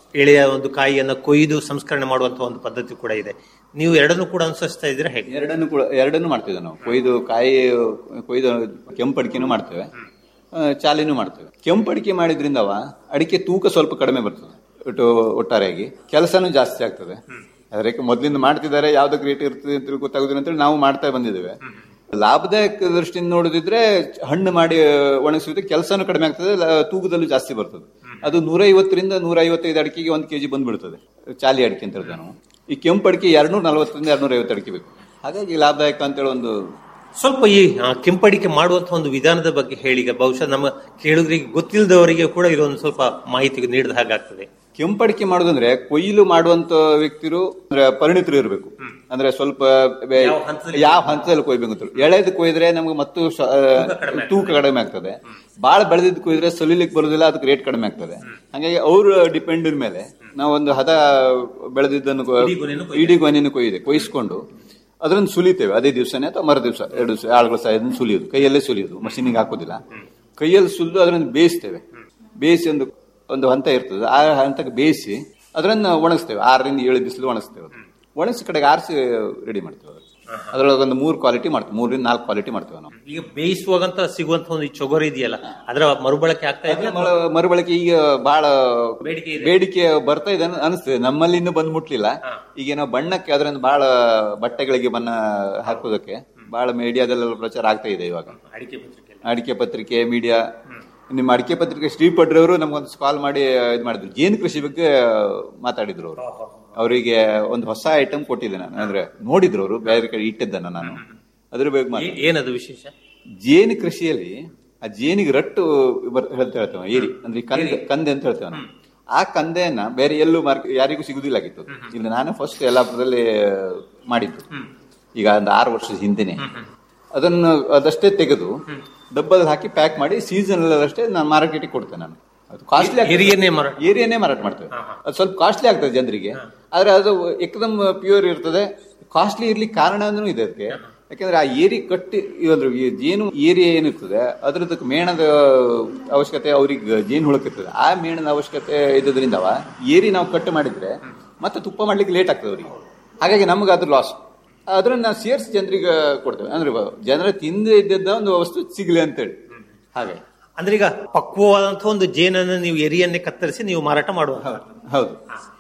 ಎಳೆಯ ಒಂದು ಕಾಯಿಯನ್ನ ಕೊಯ್ದು ಸಂಸ್ಕರಣೆ ಮಾಡುವಂತಹ ಒಂದು ಪದ್ಧತಿ ಕೂಡ ಇದೆ ನೀವು ಎರಡನ್ನೂ ಕೂಡ ಅನುಸರಿಸ್ತಾ ಇದ್ದೀರಾ ಹೇಗೆ ಎರಡನ್ನು ಕೂಡ ಎರಡನ್ನು ಮಾಡ್ತೇವೆ ನಾವು ಕೊಯ್ದು ಕಾಯಿ ಕೊಯ್ದು ಕೆಂಪಡಿಕೆನೂ ಮಾಡ್ತೇವೆ ಆ, ಚಾಲಿನೂ ಮಾಡ್ತೇವೆ ಕೆಂಪಡಿಕೆ ಮಾಡಿದ್ರಿಂದವ ಅಡಿಕೆ ತೂಕ ಸ್ವಲ್ಪ ಕಡಿಮೆ ಬರ್ತದೆ ಒಟ್ಟು ಒಟ್ಟಾರೆಯಾಗಿ ಕೆಲಸನೂ ಜಾಸ್ತಿ ಆಗ್ತದೆ ಅದಕ್ಕೆ ಮೊದಲಿಂದ ಮಾಡ್ತಿದ್ದಾರೆ ಯಾವ್ದಕ್ಕೆ ರೇಟ್ ಇರ್ತದೆ ಅಂತ ಗೊತ್ತಾಗುದಿಲ್ಲ ಅಂತೇಳಿ ನಾವು ಮಾಡ್ತಾ ಬಂದಿದ್ದೇವೆ ಲಾಭದಾಯಕ ದೃಷ್ಟಿಯಿಂದ ನೋಡಿದ್ರೆ ಹಣ್ಣು ಮಾಡಿ ಒಣಗಿಸಿದ್ರೆ ಕೆಲಸನೂ ಕಡಿಮೆ ಆಗ್ತದೆ ಲ- ತೂಕದಲ್ಲೂ ಜಾಸ್ತಿ ಬರ್ತದೆ ಅದು ನೂರ ಐವತ್ತರಿಂದ ನೂರ ಐವತ್ತೈದು ಅಡಿಕೆಗೆ ಒಂದು ಕೆಜಿ ಬಂದ್ಬಿಡ್ತದೆ ಚಾಲಿ ಅಡಿಕೆ ಅಂತ ಹೇಳ್ತೇವೆ ನಾವು ಈ ಕೆಂಪು ಅಡಿಕೆ ಎರಡ್ನೂರ ನಲವತ್ತರಿಂದ ಎರಡ್ನೂರ ಐವತ್ತು ಅಡಿಕೆ ಬೇಕು ಹಾಗಾಗಿ ಲಾಭದಾಯಕ ಅಂತೇಳಿ ಒಂದು ಸ್ವಲ್ಪ ಈ ಆ, ಕೆಂಪಡಿಕೆ ಮಾಡುವಂತಹ ಒಂದು ವಿಧಾನದ ಬಗ್ಗೆ ಹೇಳಿ ಈಗ ಬಹುಶಃ ನಮ್ಮ ಕೇಳುಗರಿಗೆ ಗೊತ್ತಿಲ್ಲದವರಿಗೆ ಕೂಡ ಇದೊಂದು ಸ್ವಲ್ಪ ಮಾಹಿತಿ ನೀಡಿದ ಹಾಗಾಗ್ತದೆ ಕೆಂಪಡಿಕೆ ಮಾಡೋದಂದ್ರೆ ಕೊಯ್ಲು ಮಾಡುವಂತ ವ್ಯಕ್ತಿರು ಅಂದ್ರೆ ಪರಿಣಿತರು ಇರಬೇಕು ಅಂದ್ರೆ ಸ್ವಲ್ಪ ಬೆ- ಯಾವ ಹಂತದಲ್ಲಿ ಯಾವ ಹಂತದಲ್ಲಿ ಕೊಯ್ಬೇಕು ಅಂತ ಎಳೆದು ಕೊಯ್ದ್ರೆ ನಮ್ಗೆ ಮತ್ತು ಶ- ತೂಕ ಕಡಿಮೆ ಆಗ್ತದೆ ಬಾಳ ಬೆಳೆದಿದ್ದು ಕೊಯ್ದ್ರೆ ಸಲಿಲಿಕ್ಕೆ ಬರುದಿಲ್ಲ ಅದಕ್ಕೆ ರೇಟ್ ಕಡಿಮೆ ಆಗ್ತದೆ ಹಾಗಾಗಿ ಅವ್ರ ಡಿಪೆಂಡ್ ಮೇಲೆ ನಾವು ಒಂದು ಹದ ಬೆಳೆದಿದ್ದನ್ನು ಕೊ- ಇಡೀ ಗೊನೆಯನ್ನು ಇಡೀ ಗೊನೆಯನ್ನು ಕೊಯ್ದೆ ಕೊಯ್ಸ್ಕೊಂಡು ಅದನ್ನ ಸುಲಿತೇವೆ ಅದೇ ದಿವಸನೇ ಅಥವಾ ಮರು ದಿವಸ ಎರಡು ದಿವಸ ಆಳುಗಳ ಸಹಾಯದಿಂದ ಸುಲಿಯೋದು ಕೈಯಲ್ಲೇ ಸುಲಿಯೋದು ಮಷೀನಿಗೆ ಹಾಕೋದಿಲ್ಲ ಕೈಯಲ್ಲಿ ಸುಲಿದು ಅದನ್ನು ಬೇಯಿಸ್ತೇವೆ ಬೇಯಿಸಿ ಒಂದು ಒಂದು ಹಂತ ಇರ್ತದೆ ಆ ಹಂತಕ್ಕೆ ಬೇಯಿಸಿ ಅದನ್ನ ಒಣಗಿಸ್ತೇವೆ ಆರರಿಂದ ಏಳು ಬಿಸಿಲು ಒಣಗಿಸ್ತೇವೆ ಅದು. ಒಣಗಿಸಿ ಕಡೆಗೆ ಆರಿಸಿ ರೆಡಿ ಮಾಡ್ತೇವೆ ಅದನ್ನ. ಅದ್ರೊಳಗೆ ಒಂದು ಮೂರು ಕ್ವಾಲಿಟಿ ಮಾಡ್ತೇವೆ ಮೂರರಿಂದ ನಾಲ್ಕು ಕ್ವಾಲಿಟಿ ಮಾಡ್ತೇವೆ ನಾವು ಈಗ ಬೇಯಿಸುವಾಗಂತ ಸಿಗುವಂತಹ ಒಂದು ಈ ಚೊಗರು ಇದೆಯಲ್ಲ ಅದರ ಮರುಬಳಕೆ ಆಗ್ತಾ ಇದೆ ಅದ್ರ ಮರು- ಮರುಬಳಕೆ ಈಗ ಬಹಳ ಬೇಡಿಕೆ ಇದೆ. ಬೇಡಿಕೆ ಬರ್ತಾ ಇದೆ ಅನ್- ಅನಿಸ್ತದೆ ನಮ್ಮಲ್ಲಿ ಇನ್ನೂ ಬಂದ್ ಮುಟ್ಲಿಲ್ಲ ಈಗ ನಾವು ಬಣ್ಣಕ್ಕೆ ಅದರಿಂದ ಬಹಳ ಬಟ್ಟೆಗಳಿಗೆ ಬಣ್ಣ ಹಾಕೋದಕ್ಕೆ ಬಹಳ ಮೀಡಿಯಾದಲ್ಲೆಲ್ಲ ಪ್ರಚಾರ ಆಗ್ತಾ ಇದೆ ಇವಾಗ ಅಡಿಕೆ ಪತ್ರಿಕೆ ಅಡಿಕೆ ಪತ್ರಿಕೆ ಮೀಡಿಯಾ ನಿಮ್ಮ ಅಡಿಕೆ ಪತ್ರಿಕೆ ಶ್ರೀಪಡ್ರಿ ಅವರು ನಮ್ಗೊಂದು ಕಾಲ್ ಮಾಡಿ ಇದು ಮಾಡಿದ್ರು ಜೇನು ಕೃಷಿ ಬಗ್ಗೆ ಮಾತಾಡಿದ್ರು ಅವರು ಅವರಿಗೆ ಒಂದು ಹೊಸ ಐಟಮ್ ಕೊಟ್ಟಿದ್ದೆ ನಾನು ಅಂದ್ರೆ ನೋಡಿದ್ರು ಅವರು ಬೇರೆ ಕಡೆ ಇಟ್ಟಿದ್ದನ್ನ ನಾನು ಅದ್ರ ಬಗ್ಗೆ ಮಾತಾಡಿ ಏ- ಏನದು ವಿಶೇಷ ಜೇನು ಕೃಷಿಯಲ್ಲಿ ಆ ಜೇನಿಗೆ ರಟ್ಟು ಬರ್- ಹೇಳ್ತಾ ಹೇಳ್ತೇವೆ ಏರಿ ಅಂದ್ರೆ ಈ ಕಂದೆ ಕಂದೆ ಅಂತ ಹೇಳ್ತೇವೆ ನಾವು ಆ ಕಂದೆಯನ್ನ ಬೇರೆ ಎಲ್ಲೂ ಮಾರ್ಕ್ ಯಾರಿಗೂ ಸಿಗುದಿಲ್ಲ ಆಗಿತ್ತು ಅದು. ಇಲ್ಲಿ ನಾನು ಫಸ್ಟ್ ಯಲ್ಲಾಪುರದಲ್ಲಿ ಮಾಡಿದ್ದು ಈಗ ಒಂದು ಆರು ವರ್ಷದ ಹಿಂದೆನೆ ಅದನ್ನು ಅದಷ್ಟೇ ತೆಗೆದು ಡಬ್ಬದಲ್ಲಿ ಹಾಕಿ ಪ್ಯಾಕ್ ಮಾಡಿ ಸೀಸನ್ ಅಷ್ಟೇ ನಾನು ಮಾರ್ಕೆಟಿಗೆ ಕೊಡ್ತೇನೆ ನಾನು ಅದು ಕಾಸ್ಟ್ಲಿ ಹಿರಿಯನ್ನೇ ಮಾರಾಟ ಏರಿಯಾನೇ ಮಾರಾಟ ಮಾಡ್ತೇವೆ ಅದು ಸ್ವಲ್ಪ ಕಾಸ್ಟ್ಲಿ ಆಗ್ತದೆ ಜನರಿಗೆ ಆದ್ರೆ ಅದು ಏಕದಮ್ ಪ್ಯೂರ್ ಇರ್ತದೆ ಕಾಸ್ಟ್ಲಿ ಇರ್ಲಿಕ್ಕೆ ಕಾರಣನೂ ಇದೆ ಅದಕ್ಕೆ ಯಾಕಂದ್ರೆ ಆ ಏರಿ ಕಟ್ಟಿ ಇವಂದ್ರೆ ಈ ಜೇನು ಏರಿಯಾ ಏನಿರ್ತದೆ ಅದ್ರದಕ್ಕೆ ಮೇಣದ ಅವಶ್ಯಕತೆ ಅವ್ರಿಗೆ ಜೇನು ಹುಳಕ್ಕಿರ್ತದೆ ಆ ಮೇಣದ ಅವಶ್ಯಕತೆ ಇದ್ದದ್ರಿಂದವ ಏರಿ ನಾವು ಕಟ್ ಮಾಡಿದ್ರೆ ಮತ್ತೆ ತುಪ್ಪ ಮಾಡ್ಲಿಕ್ಕೆ ಲೇಟ್ ಆಗ್ತದೆ ಅವ್ರಿಗೆ ಹಾಗಾಗಿ ನಮ್ಗೆ ಅದ್ರ ಲಾಸ್ ಅದ್ರನ್ನ ನಾವು ಸೇರಿಸಿ ಜನರಿಗೆ ಕೊಡ್ತೇವೆ ಅಂದ್ರೆ ಜನರ ತಿಂದು ಇದ್ದದ್ದ ಒಂದು ವಸ್ತು ಸಿಗ್ಲಿ ಅಂತೇಳಿ ಹಾಗೆ ಅಂದ್ರೆ ಈಗ ಪಕ್ವವಾದಂತಹ ಒಂದು ಜೇನನ್ನು ನೀವು ಎರಿಯನ್ನೇ ಕತ್ತರಿಸಿ ನೀವು ಮಾರಾಟ ಮಾಡುವ ಹೌದು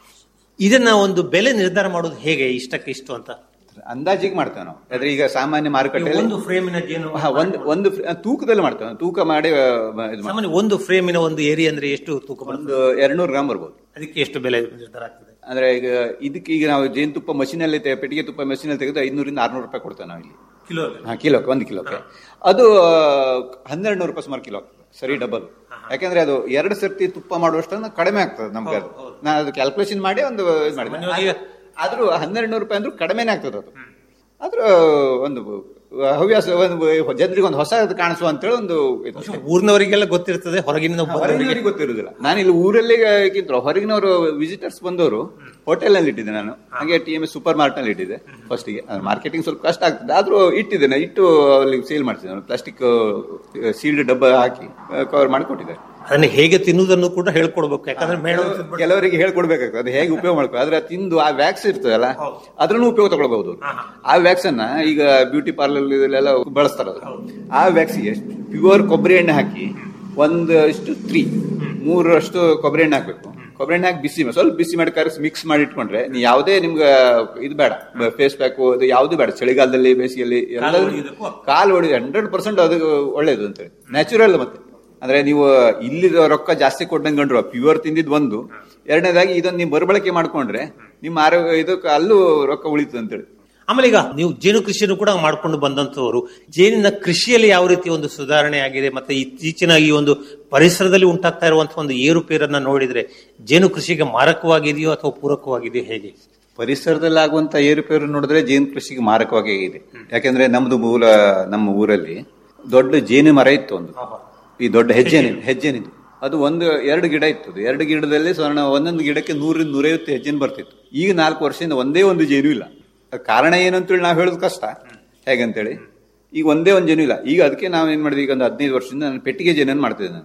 ಇದನ್ನ ಒಂದು ಬೆಲೆ ನಿರ್ಧಾರ ಮಾಡೋದು ಹೇಗೆ ಇಷ್ಟಕ್ಕೆ ಇಷ್ಟು ಅಂತ ಅಂದಾಜಿಗೆ ಮಾಡ್ತೇವೆ ನಾವು ಆದ್ರೆ ಈಗ ಸಾಮಾನ್ಯ ಮಾರುಕಟ್ಟೆಯಲ್ಲಿ ಒಂದು ಫ್ರೇಮಿನ ಜೇನು ಹಾ, ಒಂದು ಒಂದು ಫ್ರ- ತೂಕದಲ್ಲಿ ಮಾಡ್ತೇವೆ ತೂಕ ಮಾಡಿ ಆ, ಇದು ಮಾಡ್ತೇವೆ. ಸಾಮಾನ್ಯ ಒಂದು ಫ್ರೇಮಿನ ಒಂದು ಏರಿ ಅಂದ್ರೆ ಎಷ್ಟು ತೂಕ ಬರ್ತದೆ ಒಂದು ಎರಡ್ನೂರು ಗ್ರಾಮ್ ಬರ್ಬೋದು ಅದಕ್ಕೆ ಎಷ್ಟು ಬೆಲೆ ನಿರ್ಧಾರ ಆಗ್ತದೆ ಅಂದ್ರೆ ಈಗ ಇದಕ್ಕೆ ಈಗ ನಾವು ಜೇನುತುಪ್ಪ ಮಷೀನಲ್ಲಿ ತೆ- ಪೆಟ್ಟಿಗೆ ತುಪ್ಪ ಮಷೀನಲ್ಲಿ ತೆಗೆದು ಐನೂರಿಂದ ಆರ್ನೂರು ರೂಪಾಯಿ ಕೊಡ್ತೇವೆ ನಾವು ಇಲ್ಲಿ ಕಿಲೋ ಹಾ ಕಿಲೋಕ್ಕೆ ಒಂದು ಕಿಲೋಕ್ಕೆ ಅದು ಹನ್ನೆರಡು ನೂರು ರೂಪಾಯಿ ಸುಮಾರು ಕಿಲೋ ಸರಿ ಡಬಲ್ ಯಾಕಂದ್ರೆ ಅದು ಎರಡು ಸರ್ತಿ ತುಪ್ಪ ಮಾಡುವಷ್ಟನ್ನು ಕಡಿಮೆ ಆಗ್ತದೆ ನಮ್ಗೆ ಅದು ನಾನು ಅದು ಕ್ಯಾಲ್ಕುಲೇಷನ್ ಮಾಡಿ ಒಂದು ಇದು ಮಾಡಿದೆ ಆದ್ರೂ ಹನ್ನೆರಡು ನೂರು ರೂಪಾಯಿ ಅಂದ್ರೂ ಕಡಿಮೆನೇ ಆಗ್ತದೆ ಅದು ಆದ್ರೂ ಒಂದು ಹವ್ಯಾಸ ಒಂದು ಜನರಿಗೆ ಒಂದು ಹೊಸ ಕಾಣಿಸುವ ಅಂತೇಳಿ ಒಂದು ಇದು ಊರಿನವರಿಗೆಲ್ಲ ಗೊತ್ತಿರ್ತದೆ ಹೊರಗಿನ ಹೊರಗಿನವರಿಗೆ ಗೊತ್ತಿರುವುದಿಲ್ಲ ನಾನು ಇಲ್ಲಿ ಊರಲ್ಲಿ ಹೊರಗಿನವರು ವಿಸಿಟರ್ಸ್ ಬಂದವರು ಹೋಟೆಲ್ ನಲ್ಲಿ ಇಟ್ಟಿದ್ದೆ ನಾನು ಹಾಗೆ T M S super mart ನಲ್ಲಿ ಇಟ್ಟಿದ್ದೆ ಫಸ್ಟಿಗೆ ಮಾರ್ಕೆಟಿಂಗ್ ಸ್ವಲ್ಪ ಕಷ್ಟ ಆಗ್ತದೆ ಆದ್ರೂ ಇಟ್ಟಿದ್ದೇನೆ ಇಟ್ಟು ಅಲ್ಲಿ ಸೇಲ್ ಮಾಡ್ತಿದ್ದೆ ಪ್ಲಾಸ್ಟಿಕ್ ಸೀಲ್ಡ್ ಡಬ್ಬ ಹಾಕಿ ಕವರ್ ಮಾಡಿ ಕೊಟ್ಟಿದ್ದಾರೆ ಅದನ್ನ ಹೇಗೆ ತಿನ್ನುವುದನ್ನು ಕೂಡ ಹೇಳ್ಕೊಡ್ಬೇಕು ಯಾಕಂದ್ರೆ ಮೇಣ ಕೆಲವರಿಗೆ ಹೇಳ್ಕೊಡ್ಬೇಕಾಗ್ತದೆ ಅದು ಹೇಗೆ ಉಪಯೋಗ ಮಾಡ್ಕೋ ಆದ್ರೆ ತಿಂದು ಆ ವ್ಯಾಕ್ಸ್ ಇರ್ತದಲ್ಲ ಅದ್ರನ್ನು ಉಪಯೋಗ ತಗೊಳ್ಬಹುದು ಆ ವ್ಯಾಕ್ಸ್ ಅನ್ನ ಈಗ ಬ್ಯೂಟಿ ಪಾರ್ಲರ್ ಇದೆಲ್ಲ ಬಳಸ್ತಾರೆ ಅದು ಆ ವ್ಯಾಕ್ಸಿಗೆ ಪ್ಯೂರ್ ಕೊಬ್ಬರಿ ಎಣ್ಣೆ ಹಾಕಿ ಒಂದು ಇಷ್ಟು ತ್ರೀ ಮೂರಷ್ಟು ಕೊಬ್ಬರಿ ಎಣ್ಣೆ ಹಾಕ್ಬೇಕು ಕೊಬ್ಬರಿ ಎಣ್ಣೆ ಹಾಕಿ ಬಿಸಿ ಮಾ- ಸ್ವಲ್ಪ ಬಿಸಿ ಮಾಡಿ ಕರೆಸಿ ಮಿಕ್ಸ್ ಮಾಡಿ ಇಟ್ಕೊಂಡ್ರೆ ನೀವು ಯಾವುದೇ ನಿಮ್ಗೆ ಇದು ಬೇಡ ಫೇಸ್ ಪ್ಯಾಕ್ ಅದು ಯಾವ್ದು ಬೇಡ ಚಳಿಗಾಲದಲ್ಲಿ ಬೇಸಿಗೆಯಲ್ಲಿ ಎಲ್ಲ ಕಾಲು ಹೊಡಿ ಹಂಡ್ರೆಡ್ ಪರ್ಸೆಂಟ್ ಅದು ಒಳ್ಳೇದು ಅಂತೇಳಿ ನ್ಯಾಚುರಲ್ ಮತ್ತೆ ಅಂದ್ರೆ ನೀವು ಇಲ್ಲಿ ರೊಕ್ಕ ಜಾಸ್ತಿ ಕೊಟ್ಟಂಗೆ ಕಂಡ್ರು ಪ್ಯೂರ್ ತಿಂದಿದ್ ಒಂದು ಎರಡನೇದಾಗಿ ಇದನ್ನ ನೀವು ಮರುಬಳಕೆ ಮಾಡ್ಕೊಂಡ್ರೆ ನಿಮ್ಮ ಆರೋಗ್ಯ ಇದಕ್ಕೆ ಅಲ್ಲೂ ರೊಕ್ಕ ಉಳಿತದೆ ಅಂತೇಳಿ ಆಮೇಲೆ ಈಗ ನೀವು ಜೇನು ಕೃಷಿಯನ್ನು ಕೂಡ ಮಾಡ್ಕೊಂಡು ಬಂದಂತವರು ಜೇನಿನ ಕೃಷಿಯಲ್ಲಿ ಯಾವ ರೀತಿ ಒಂದು ಸುಧಾರಣೆ ಆಗಿದೆ ಮತ್ತೆ ಇತ್ತೀಚಿನ ಈ ಒಂದು ಪರಿಸರದಲ್ಲಿ ಉಂಟಾಗ್ತಾ ಇರುವಂತಹ ಒಂದು ಏರುಪೇರನ್ನ ನೋಡಿದ್ರೆ ಜೇನು ಕೃಷಿಗೆ ಮಾರಕವಾಗಿದೆಯೋ ಅಥವಾ ಪೂರಕವಾಗಿದೆಯೋ ಹೇಗೆ ಪರಿಸರದಲ್ಲಿ ಆಗುವಂತ ಏರುಪೇರು ನೋಡಿದ್ರೆ ಜೇನು ಕೃಷಿಗೆ ಮಾರಕವಾಗಿ ಇದೆ ಯಾಕಂದ್ರೆ ನಮ್ದು ಮೂಲ ನಮ್ಮ ಊರಲ್ಲಿ ದೊಡ್ಡ ಜೇನು ಮರ ಇತ್ತು ಒಂದು ಈ ದೊಡ್ಡ ಹೆಜ್ಜೆನಿದು ಹೆಜ್ಜೆನಿದು ಅದು ಒಂದು ಎರಡು ಗಿಡ ಇತ್ತು ಅದು. ಎರಡು ಗಿಡದಲ್ಲಿ ಸಾಧಾರಣ ಒಂದೊಂದು ಗಿಡಕ್ಕೆ ನೂರಿಂದ ನೂರೈವತ್ತು ಹೆಜ್ಜೆನ್ ಬರ್ತಿತ್ತು ಈಗ ನಾಲ್ಕು ವರ್ಷದಿಂದ ಒಂದೇ ಒಂದು ಜೇನು ಇಲ್ಲ ಅದ್ ಕಾರಣ ಏನು ಅಂತೇಳಿ ನಾವು ಹೇಳೋದು ಕಷ್ಟ ಹೇಗಂತೇಳಿ ಈಗ ಒಂದೇ ಒಂದು ಜೇನು ಇಲ್ಲ ಈಗ ಅದಕ್ಕೆ ನಾವು ಏನ್ ಮಾಡಿದ್ವಿ ಈಗ ಒಂದು ಹದಿನೈದು ವರ್ಷದಿಂದ ನಾನು ಪೆಟ್ಟಿಗೆ ಜೇನನ್ನು ಮಾಡ್ತಿದ್ದೆ ನಾನು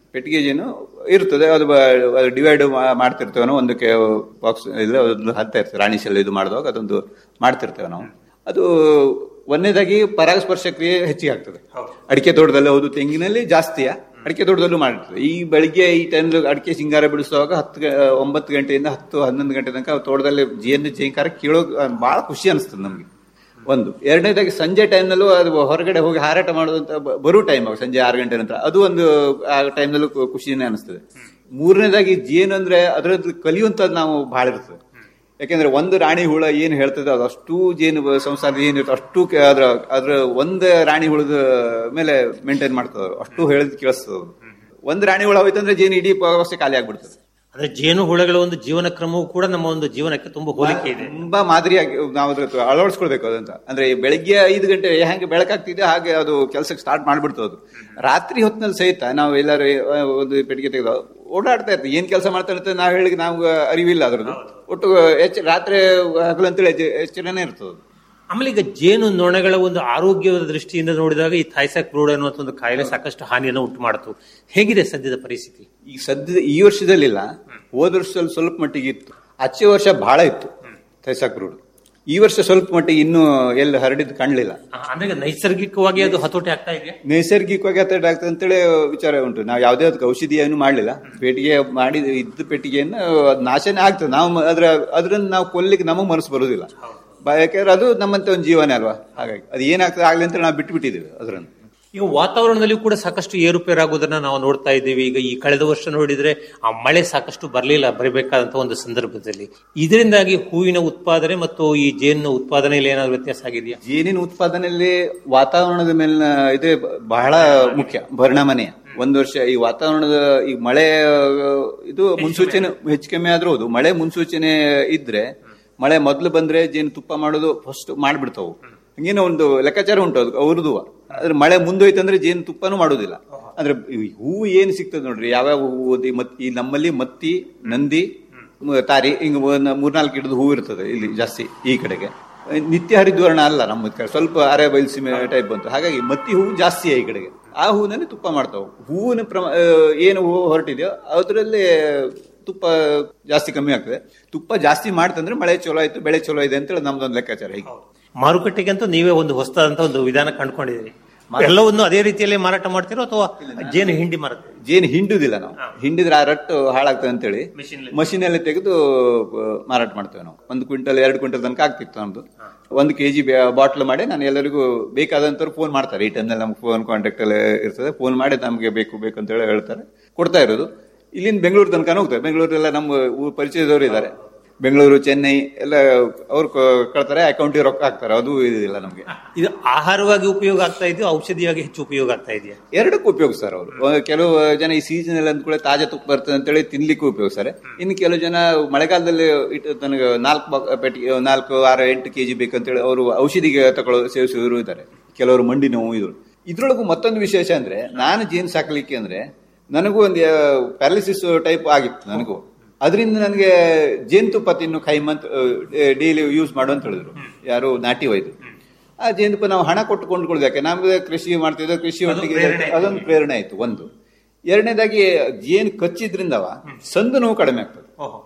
ಪೆಟ್ಟಿಗೆ ಜೇನು ಇರ್ತದೆ ಅದು ಡಿವೈಡ್ ಮಾಡ್ತಿರ್ತೇವೆ ನಾವು ಒಂದಕ್ಕೆ ಬಾಕ್ಸ್ ಇಲ್ಲ ಒಂದು ಹತ್ತಾ ಇರ್ತೇವೆ ರಾಣಿ ಶೆಲ್ ಇದು ಮಾಡಿದಾಗ ಅದೊಂದು ಮಾಡ್ತಿರ್ತೇವೆ ನಾವು ಅದು ಒಂದನೇದಾಗಿ ಪರಾಗಸ್ಪರ್ಶ ಕ್ರಿಯೆ ಹೆಚ್ಚಿಗೆ ಆಗ್ತದೆ ಅಡಿಕೆ ತೋಟದಲ್ಲಿ ಹೌದು ತೆಂಗಿನಲ್ಲಿ ಜಾಸ್ತಿಯ ಅಡಿಕೆ ತೋಟದಲ್ಲೂ ಮಾಡಿರ್ತದೆ ಈ ಬೆಳಿಗ್ಗೆ ಈ ಟೈಮ್ ಅಡಿಕೆ ಸಿಂಗಾರ ಬಿಡಿಸುವಾಗ ಹತ್ತು ಗ- ಒಂಬತ್ತು ಗಂಟೆಯಿಂದ ಹತ್ತು ಹನ್ನೊಂದು ಗಂಟೆ ತನಕ ತೋಟದಲ್ಲಿ ಜೇನು ಜೇಂಕಾರ ಕೇಳೋ ಬಹಳ ಖುಷಿ ಅನಿಸ್ತದೆ ನಮ್ಗೆ ಒಂದು ಎರಡನೇದಾಗಿ ಸಂಜೆ ಟೈಮ್ನಲ್ಲೂ ಅದು ಹೊರಗಡೆ ಹೋಗಿ ಹಾರಾಟ ಮಾಡೋದಂತ ಬ- ಬರೋ ಟೈಮ್ ಸಂಜೆ ಆರು ಗಂಟೆ ನಂತರ ಅದು ಒಂದು ಆ ಟೈಮ್ನಲ್ಲೂ ಖುಷಿನೇ ಅನಿಸ್ತದೆ ಮೂರನೇದಾಗಿ ಜೇನು ಅಂದ್ರೆ ಅದರದ್ದು ಕಲಿಯುವಂಥದ್ದು ನಾವು ಬಹಳ ಇರ್ತದೆ ಯಾಕೆಂದ್ರೆ ಒಂದು ರಾಣಿ ಹುಳ ಏನ್ ಹೇಳ್ತದೆ ಅದು ಅಷ್ಟು ಜೇನು ಬ- ಸಂಸಾರದ ಏನಿರುತ್ತೆ ಅಷ್ಟು ಕೆ- ಅದ್ರ ಅದ್ರ ಒಂದು ರಾಣಿ ಹುಳದ ಮೇಲೆ ಮೇಂಟೈನ್ ಮಾಡ್ತದೆ ಅದು. ಅಷ್ಟು ಹೇಳಿದ್ ಕೇಳಿಸ್ತದೆ ಅದು. ಒಂದು ರಾಣಿ ಹುಳ ಹೋಯ್ತಂದ್ರೆ ಜೇನು ಇಡೀ ವ್ಯವಸ್ಥೆ ಖಾಲಿ ಆಗ್ಬಿಡ್ತದೆ ಅಂದ್ರೆ ಜೇನು ಹುಳಗಳ ಒಂದು ಜೀವನ ಕ್ರಮವೂ ಕೂಡ ನಮ್ಮ ಒಂದು ಜೀವನಕ್ಕೆ ತುಂಬಾ ಹೋಲಿಕೆ ಇದೆ ತುಂಬಾ ಮಾದರಿಯಾಗಿ ನಾವು ಅದ್ರ ಹತ್ರ ಅಳವಡಿಸ್ಕೊಳ್ಬೇಕು ಅದಂತ ಅಂದ್ರೆ ಈ ಬೆಳಿಗ್ಗೆ ಐದು ಗಂಟೆ ಹೆಂಗೆ ಬೆಳಕಾಗ್ತಿದೆ ಹಾಗೆ ಅದು ಕೆಲಸಕ್ಕೆ ಸ್ಟಾರ್ಟ್ ಮಾಡ್ಬಿಡ್ತು ಅದು ರಾತ್ರಿ ಹೊತ್ತಿನಲ್ಲಿ ಸಹಿತ ನಾವು ಎಲ್ಲಾರು ಆ, ಒಂದು ಪೆಟ್ಟಿಗೆ ತೆಗೆದು ಓಡಾಡ್ತಾ ಇರ್ತೀವಿ ಏನ್ ಕೆಲಸ ಮಾಡ್ತಾ ಇರ್ತದೆ ನಾವು ಹೇಳಿ ನಾವು ಅರಿವಿಲ್ಲ ಅದ್ರದ್ದು ಒಟ್ಟು ಎಚ್ಚ ರಾತ್ರಿ ಹಗಲಂತೇಳಿ ಎಚ್ಚ- ಎಚ್ಚರನೇ ಇರ್ತದೆ ಅದು. ಆಮೇಲೆ ಈಗ ಜೇನು ನೊಣಗಳ ಒಂದು ಆರೋಗ್ಯದ ದೃಷ್ಟಿಯಿಂದ ನೋಡಿದಾಗ ಈ ಥೈಸಾಕ್ ಬ್ರೂಡ್ ಅನ್ನುವಂಥ ಒಂದು ಕಾಯಿಲೆ ಸಾಕಷ್ಟು ಹಾನಿಯನ್ನು ಉಂಟು ಮಾಡಿತು ಹೇಗಿದೆ ಸದ್ಯದ ಪರಿಸ್ಥಿತಿ ಈ ಸದ್ಯದ ಈ ವರ್ಷದಲ್ಲಿಲ್ಲ ಹೋದ ವರ್ಷದಲ್ಲಿ ಸ್ವಲ್ಪ ಮಟ್ಟಿಗೆ ಇತ್ತು ಆಚೆ ವರ್ಷ ಬಹಳ ಇತ್ತು ಥೈಸಾಕ್ ರೂಢ ಈ ವರ್ಷ ಸ್ವಲ್ಪ ಮಟ್ಟಿಗೆ ಇನ್ನೂ ಎಲ್ಲಿ ಹರಡಿದ್ದು ಕಾಣಲಿಲ್ಲ ಆ, ಅಂದ್ರೆ ಈಗ ನೈಸರ್ಗಿಕವಾಗಿ ಅದು ಹತೋಟಿ ಆಗ್ತಾ ಇದೆ ನೈಸರ್ಗಿಕವಾಗಿ ಅತಡ್ ಆಗ್ತದೆ ಅಂತೇಳಿ ವಿಚಾರ ಉಂಟು ನಾವು ಯಾವುದೇ ಅದಕ್ಕೆ ಔಷಧಿ ಏನು ಮಾಡಲಿಲ್ಲ ಪೆಟ್ಟಿಗೆ ಮಾಡಿ ಇದ್ದ ಪೆಟ್ಟಿಗೆಯನ್ನು ಅದ್ ನಾಶನೇ ಆಗ್ತದೆ ನಾವು ಮ- ಅದ್ರ ಅದ್ರನ್ನ ನಾವು ಕೊಲ್ಲಿಕ್ಕೆ ನಮಗೆ ಮನಸ್ಸು ಬರುದಿಲ್ಲ ಬ- ಯಾಕಂದ್ರೆ ಅದು ನಮ್ಮಂತ ಒಂದು ಜೀವನ ಅಲ್ವಾ ಹಾಗಾಗಿ ಅದು ಏನಾಗ್ತದೆ ಆಗ್ಲಿ ಅಂತ ನಾವು ಬಿಟ್ಟು ಬಿಟ್ಟಿದ್ದೀವಿ ಅದ್ರನ್ನು ಈಗ ವಾತಾವರಣದಲ್ಲಿ ಕೂಡ ಸಾಕಷ್ಟು ಏರುಪೇರಾಗುವುದನ್ನ ನಾವು ನೋಡ್ತಾ ಇದ್ದೀವಿ ಈಗ ಈ ಕಳೆದ ವರ್ಷ ನೋಡಿದ್ರೆ ಆ ಮಳೆ ಸಾಕಷ್ಟು ಬರಲಿಲ್ಲ ಬರಬೇಕಾದಂತ ಒಂದು ಸಂದರ್ಭದಲ್ಲಿ ಇದರಿಂದಾಗಿ ಹೂವಿನ ಉತ್ಪಾದನೆ ಮತ್ತು ಈ ಜೇನಿನ ಉತ್ಪಾದನೆಯಲ್ಲಿ ಏನಾದ್ರು ವ್ಯತ್ಯಾಸ ಆಗಿದೆಯಾ ಜೇನಿನ ಉತ್ಪಾದನೆಯಲ್ಲಿ ವಾತಾವರಣದ ಮೇಲಿನ ಇದೇ ಬ- ಬಹಳ ಮುಖ್ಯ ಪರಿಣಾಮನೇ ಒಂದು ವರ್ಷ ಈ ವಾತಾವರಣದ ಈ ಮಳೆ ಆ, ಇದು ಮುನ್ಸೂಚನೆ ಹೆಚ್ಚು ಕಮ್ಮಿ ಆದ್ರೂ ಹೌದು ಮಳೆ ಮುನ್ಸೂಚನೆ ಇದ್ರೆ ಮಳೆ ಮೊದಲು ಬಂದ್ರೆ ಜೇನು ತುಪ್ಪ ಮಾಡೋದು ಫಸ್ಟ್ ಮಾಡ್ಬಿಡ್ತಾವು ಹಂಗೇನೋ ಒಂದು ಲೆಕ್ಕಾಚಾರ ಉಂಟು ಅದು ಅವ್ರದ್ದು ಆದ್ರೆ ಮಳೆ ಮುಂದೋಯ್ತಂದ್ರೆ ಜೇನು ತುಪ್ಪನೂ ಮಾಡೋದಿಲ್ಲ ಅಂದ್ರೆ ಈ ಹೂವು ಏನ್ ಸಿಗ್ತದೆ ನೋಡ್ರಿ ಯಾವ್ಯಾವ ಹೂವು ಈ ಮತ್ ಈ ನಮ್ಮಲ್ಲಿ ಮತ್ತಿ ನಂದಿ ಮ- ತಾರಿ ಹಿಂಗ ಒಂದ್ ಮೂರ್ನಾಲ್ಕು ಗಿಡದ ಹೂವು ಇರ್ತದೆ ಇಲ್ಲಿ ಜಾಸ್ತಿ ಈ ಕಡೆಗೆ ನಿತ್ಯ ಹರಿದ್ವರ್ಣ ಅಲ್ಲ ನಮ್ಮ ಕಡೆ ಸ್ವಲ್ಪ ಅರೆ ಬಯಲ್ಸೀಮೆ ಟೈಪ್ ಬಂತು ಹಾಗಾಗಿ ಮತ್ತಿ ಹೂವು ಜಾಸ್ತಿ ಈ ಕಡೆಗೆ ಆ ಹೂವಿನಲ್ಲಿ ತುಪ್ಪ ಮಾಡ್ತಾವೆ ಹೂವಿನ ಪ್ರಮ ಆ, ಏನು ಹೂವು ಹೊರಟಿದೆಯೋ ಅದರಲ್ಲಿ ತುಪ್ಪ ಜಾಸ್ತಿ ಕಮ್ಮಿ ಆಗ್ತದೆ ತುಪ್ಪ ಜಾಸ್ತಿ ಮಾಡ್ತಂದ್ರೆ ಮಳೆ ಚಲೋ ಆಯ್ತು ಬೆಳೆ ಚಲೋ ಇದೆ ಅಂತೇಳಿ ನಮ್ದೊಂದು ಲೆಕ್ಕಾಚಾರ ಹೀಗೆ ಮಾರುಕಟ್ಟೆಗಂತೂ ನೀವೇ ಒಂದು ಹೊಸದಾದಂತ ಒಂದು ವಿಧಾನ ಕಂಡುಕೊಂಡಿದ್ದೀರಿ ಎಲ್ಲವನ್ನು ಅದೇ ರೀತಿಯಲ್ಲಿ ಮಾರಾಟ ಮಾಡ್ತೀರೋ ಅಥವಾ ಜೇನು ಹಿಂಡಿ ಮಾರುತ್ತೀರಿ ಜೇನು ಹಿಂಡುದಿಲ್ಲ ನಾವು ಹಿಂಡಿದ್ರೆ ಆ ರಟ್ಟು ಹಾಳಾಗ್ತದೆ ಅಂತೇಳಿ ಮಷೀನ್ ಅಲ್ಲಿ ತೆಗೆದು ಆ, ಮಾರಾಟ ಮಾಡ್ತೇವೆ ನಾವು ಒಂದು ಕ್ವಿಂಟಲ್ ಎರಡು ಕ್ವಿಂಟಲ್ ತನಕ ಆಗ್ತಿತ್ತು ನಮ್ದು ಒಂದು ಕೆಜಿ ಬಾಟ್ಲ್ ಮಾಡಿ ನಾನು ಎಲ್ಲರಿಗೂ ಬೇಕಾದಂತವ್ರು ಫೋನ್ ಮಾಡ್ತಾರೆ ಈ ಟೈಮ್ನಲ್ಲಿ ನಮ್ಗೆ ಫೋನ್ ಕಾಂಟ್ಯಾಕ್ಟ್ ಅಲ್ಲಿ ಇರ್ತದೆ ಫೋನ್ ಮಾಡಿ ನಮಗೆ ಬೇಕು ಬೇಕು ಅಂತ ಹೇಳಿ ಹೇಳ್ತಾರೆ ಕೊಡ್ತಾ ಇರೋದು ಇಲ್ಲಿಂದ ಬೆಂಗಳೂರು ತನಕ ಹೋಗ್ತಾರೆ ಬೆಂಗಳೂರೆಲ್ಲ ನಮ್ಮ ಊರ್ ಪರಿಚಯದವರು ಇದ್ದಾರೆ ಬೆಂಗಳೂರು ಚೆನ್ನೈ ಎಲ್ಲ ಅವ್ರು ಕ- ಕಳ್ತಾರೆ ಅಕೌಂಟಿಗೆ ರೊಕ್ಕ ಹಾಕ್ತಾರೆ ಅದು ಇದಿಲ್ಲ ನಮಗೆ ಇದು ಆಹಾರವಾಗಿ ಉಪಯೋಗ ಆಗ್ತಾ ಇದೆಯೋ ಔಷಧಿಯಾಗಿ ಹೆಚ್ಚು ಉಪಯೋಗ ಆಗ್ತಾ ಇದೆಯಾ ಎರಡಕ್ಕೂ ಉಪಯೋಗಿಸ್ತಾರೆ ಅವರು ಕೆಲವು ಜನ ಈ ಸೀಸನ್ ಅಲ್ಲಿ ಅಂದ್ಕೊಳ್ಳಿ ತಾಜಾ ತುಪ್ಪ ಬರ್ತದೆ ಅಂತೇಳಿ ತಿನ್ಲಿಕ್ಕೂ ಉಪಯೋಗಿಸ್ತಾರೆ ಇನ್ನು ಕೆಲವು ಜನ ಮಳೆಗಾಲದಲ್ಲಿ ಇಟ್ಟು ನನಗೆ ನಾಲ್ಕು ಬ- ಪೆಟ್ಟಿಗೆ ನಾಲ್ಕು ಆರು ಎಂಟು ಕೆಜಿ ಬೇಕಂತೇಳಿ ಅವರು ಔಷಧಿಗೆ ತಗೊಳ್ಳೋ ಸೇವಿಸುವರು ಇದ್ದಾರೆ ಕೆಲವರು ಮಂಡಿ ನೋವು ಇದ್ರು ಇದ್ರೊಳಗೂ ಮತ್ತೊಂದು ವಿಶೇಷ ಅಂದ್ರೆ ನಾನು ಜೇನು ಸಾಕಲಿಕ್ಕೆ ಅಂದ್ರೆ ನನಗೂ ಒಂದು ಪ್ಯಾರಾಲಿಸಿಸ್ ಟೈಪ್ ಆಗಿತ್ತು ನನಗೂ ಅದರಿಂದ ನನಗೆ ಜೇನುತುಪ್ಪ ತಿನ್ನು ಕೈಮಂತ್ ಡೈಲಿ ಯೂಸ್ ಮಾಡು ಅಂತ ಹೇಳಿದ್ರು ಯಾರು ನಾಟಿ ವೈದ್ಯರು ಆ ಜೇನುತುಪ್ಪ ನಾವು ಹಣ ಕೊಟ್ಟು ಕೊಂಡ್ಕೊಳ್ಳೋದು ಯಾಕೆ ನಮ್ಗೆ ಕೃಷಿ ಮಾಡ್ತಿದ್ದೆ ಕೃಷಿ ಒಟ್ಟಿಗೆ ಅದೊಂದು ಪ್ರೇರಣೆ ಆಯ್ತು ಒಂದು ಎರಡನೇದಾಗಿ ಜೇನು ಕಚ್ಚಿದ್ರಿಂದವ ಸಂದು ನೋವು ಕಡಿಮೆ ಆಗ್ತದೆ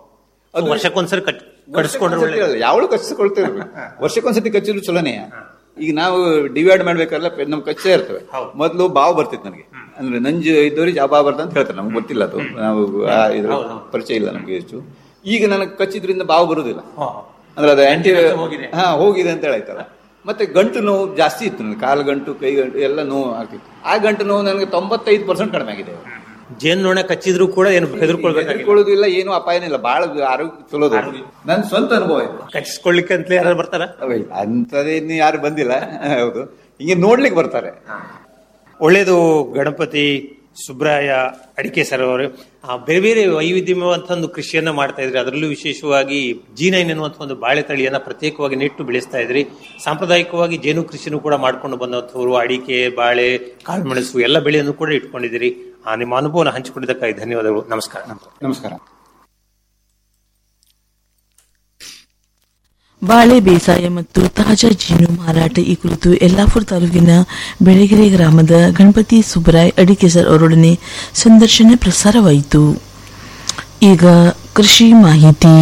ಅದು ವರ್ಷಕ್ಕೊಂದ್ಸರಿ ಕಟ್ ಕಡಿಸ್ಕೊಂಡ್ರೆ ಒಳ್ಳೆ ಯಾವಳು ಕಚ್ಚಿಸ್ಕೊಳ್ತೇವೆ ವರ್ಷಕ್ಕೊಂದ್ಸತಿ ಕಚ್ಚಿದ್ರು ಚಲೋನೇ ಈಗ ನಾವು ಡಿವೈಡ್ ಮಾಡ್ಬೇಕಾದ್ರೆ ಪೆ- ನಮ್ ಕಚ್ಚೇ ಇರ್ತವೆ ಮೊದಲು ಬಾವು ಬರ್ತಿತ್ತು ನನಗೆ ಅಂದ್ರೆ ನಂಜು ಇದ್ದವ್ರಿಗೆ ಆ ಬಾವು ಬರ್ತದೆ ಅಂತ ಹೇಳ್ತಾರೆ ನಮ್ಗೆ ಗೊತ್ತಿಲ್ಲ ಅದು ನಾವು ಆ ಇದ್ರ ಪರಿಚಯ ಇಲ್ಲ ನಮ್ಗೆ ಹೆಚ್ಚು ಈಗ ನನಗೆ ಕಚ್ಚಿದ್ರಿಂದ ಬಾವು ಬರುದಿಲ್ಲ ಅಂದ್ರೆ ಅದು ಆಂಟಿ ಹಾ ಹೋಗಿದೆ ಅಂತ ಹೇಳಾಯ್ತಲ್ಲ ಮತ್ತೆ ಗಂಟು ನೋವು ಜಾಸ್ತಿ ಇತ್ತು ನನಗೆ ಕಾಲು ಗಂಟು ಕೈ ಗಂಟು ಎಲ್ಲ ನೋವು ಆಗ್ತಿತ್ತು ಆ ಗಂಟು ನೋವು ನನಗೆ ತೊಂಬತ್ತೈದು ಪರ್ಸೆಂಟ್ ಕಡಿಮೆ ಆಗಿದೆ ಜೇನು ನೊಣ ಕಚ್ಚಿದ್ರು ಕೂಡ ಏನು ಹೆದರ್ಕೊಳ್ಬೇಕಾಗಿಲ್ಲ ಹೆದರ್ಕೊಳ್ಳೋದಿಲ್ಲ ಏನು ಅಪಾಯನೇ ಇಲ್ಲ ಬಹಳ ಆರೋಗ್ಯ ಚಲೋದು ನನ್ನ ಸ್ವಂತ ಅನುಭವ ಇದು ಕಚ್ಚಿಸ್ಕೊಳ್ಳಿಕ್ಕೆ ಅಂತಲೇ ಯಾರು ಬರ್ತಾರ ಅಂತದೇ ಇನ್ನು ಯಾರು ಬಂದಿಲ್ಲ ಹೌದು ಹಿಂಗೆ ನೋಡ್ಲಿಕ್ಕೆ ಬರ್ತಾರೆ ಒಳ್ಳೇದು ಗಣಪತಿ ಸುಬ್ರಾಯ ಅಡಿಕೆ ಸರ್ ಅವರು ಆ ಬೇರೆ ಬೇರೆ ವೈವಿಧ್ಯಮವಂತ ಒಂದು ಕೃಷಿಯನ್ನ ಮಾಡ್ತಾ ಇದ್ರಿ ಅದರಲ್ಲೂ ವಿಶೇಷವಾಗಿ ಜಿ ನೈನ್ ಎನ್ನುವಂತ ಒಂದು ಬಾಳೆ ತಳಿಯನ್ನ ಪ್ರತ್ಯೇಕವಾಗಿ ನೆಟ್ಟು ಬೆಳೆಸ್ತಾ ಇದ್ರಿ ಸಾಂಪ್ರದಾಯಿಕವಾಗಿ ಜೇನು ಕೃಷಿನೂ ಕೂಡ ಮಾಡ್ಕೊಂಡು ಬಂದಂಥವ್ರು ಅಡಿಕೆ ಬಾಳೆ ಕಾಳುಮೆಣಸು ಎಲ್ಲ ಬೆಳೆಯನ್ನು ಕೂಡ ಇಟ್ಕೊಂಡಿದ್ದೀರಿ ಆ ನಿಮ್ಮ ಅನುಭವನ ಹಂಚಿಕೊಂಡಿದ್ದಕ್ಕಾಗಿ ಧನ್ಯವಾದಗಳು ನಮಸ್ಕಾರ ನಮಸ್ಕಾರ ಬಾಳೆ ಬೇಸಾಯ ಮತ್ತು ತಾಜಾ ಜೀನು ಮಾರಾಟ ಈ ಕುರಿತು ಯಲ್ಲಾಪುರ ತಾಲೂಕಿನ ಬೆಳಗೆರೆ ಗ್ರಾಮದ ಗಣಪತಿ ಸುಬ್ರಾಯ್ ಅಡಿಕೆಸರ್ ಅವರೊಡನೆ ಸಂದರ್ಶನ ಪ್ರಸಾರವಾಯಿತು ಈಗ ಕೃಷಿ ಮಾಹಿತಿ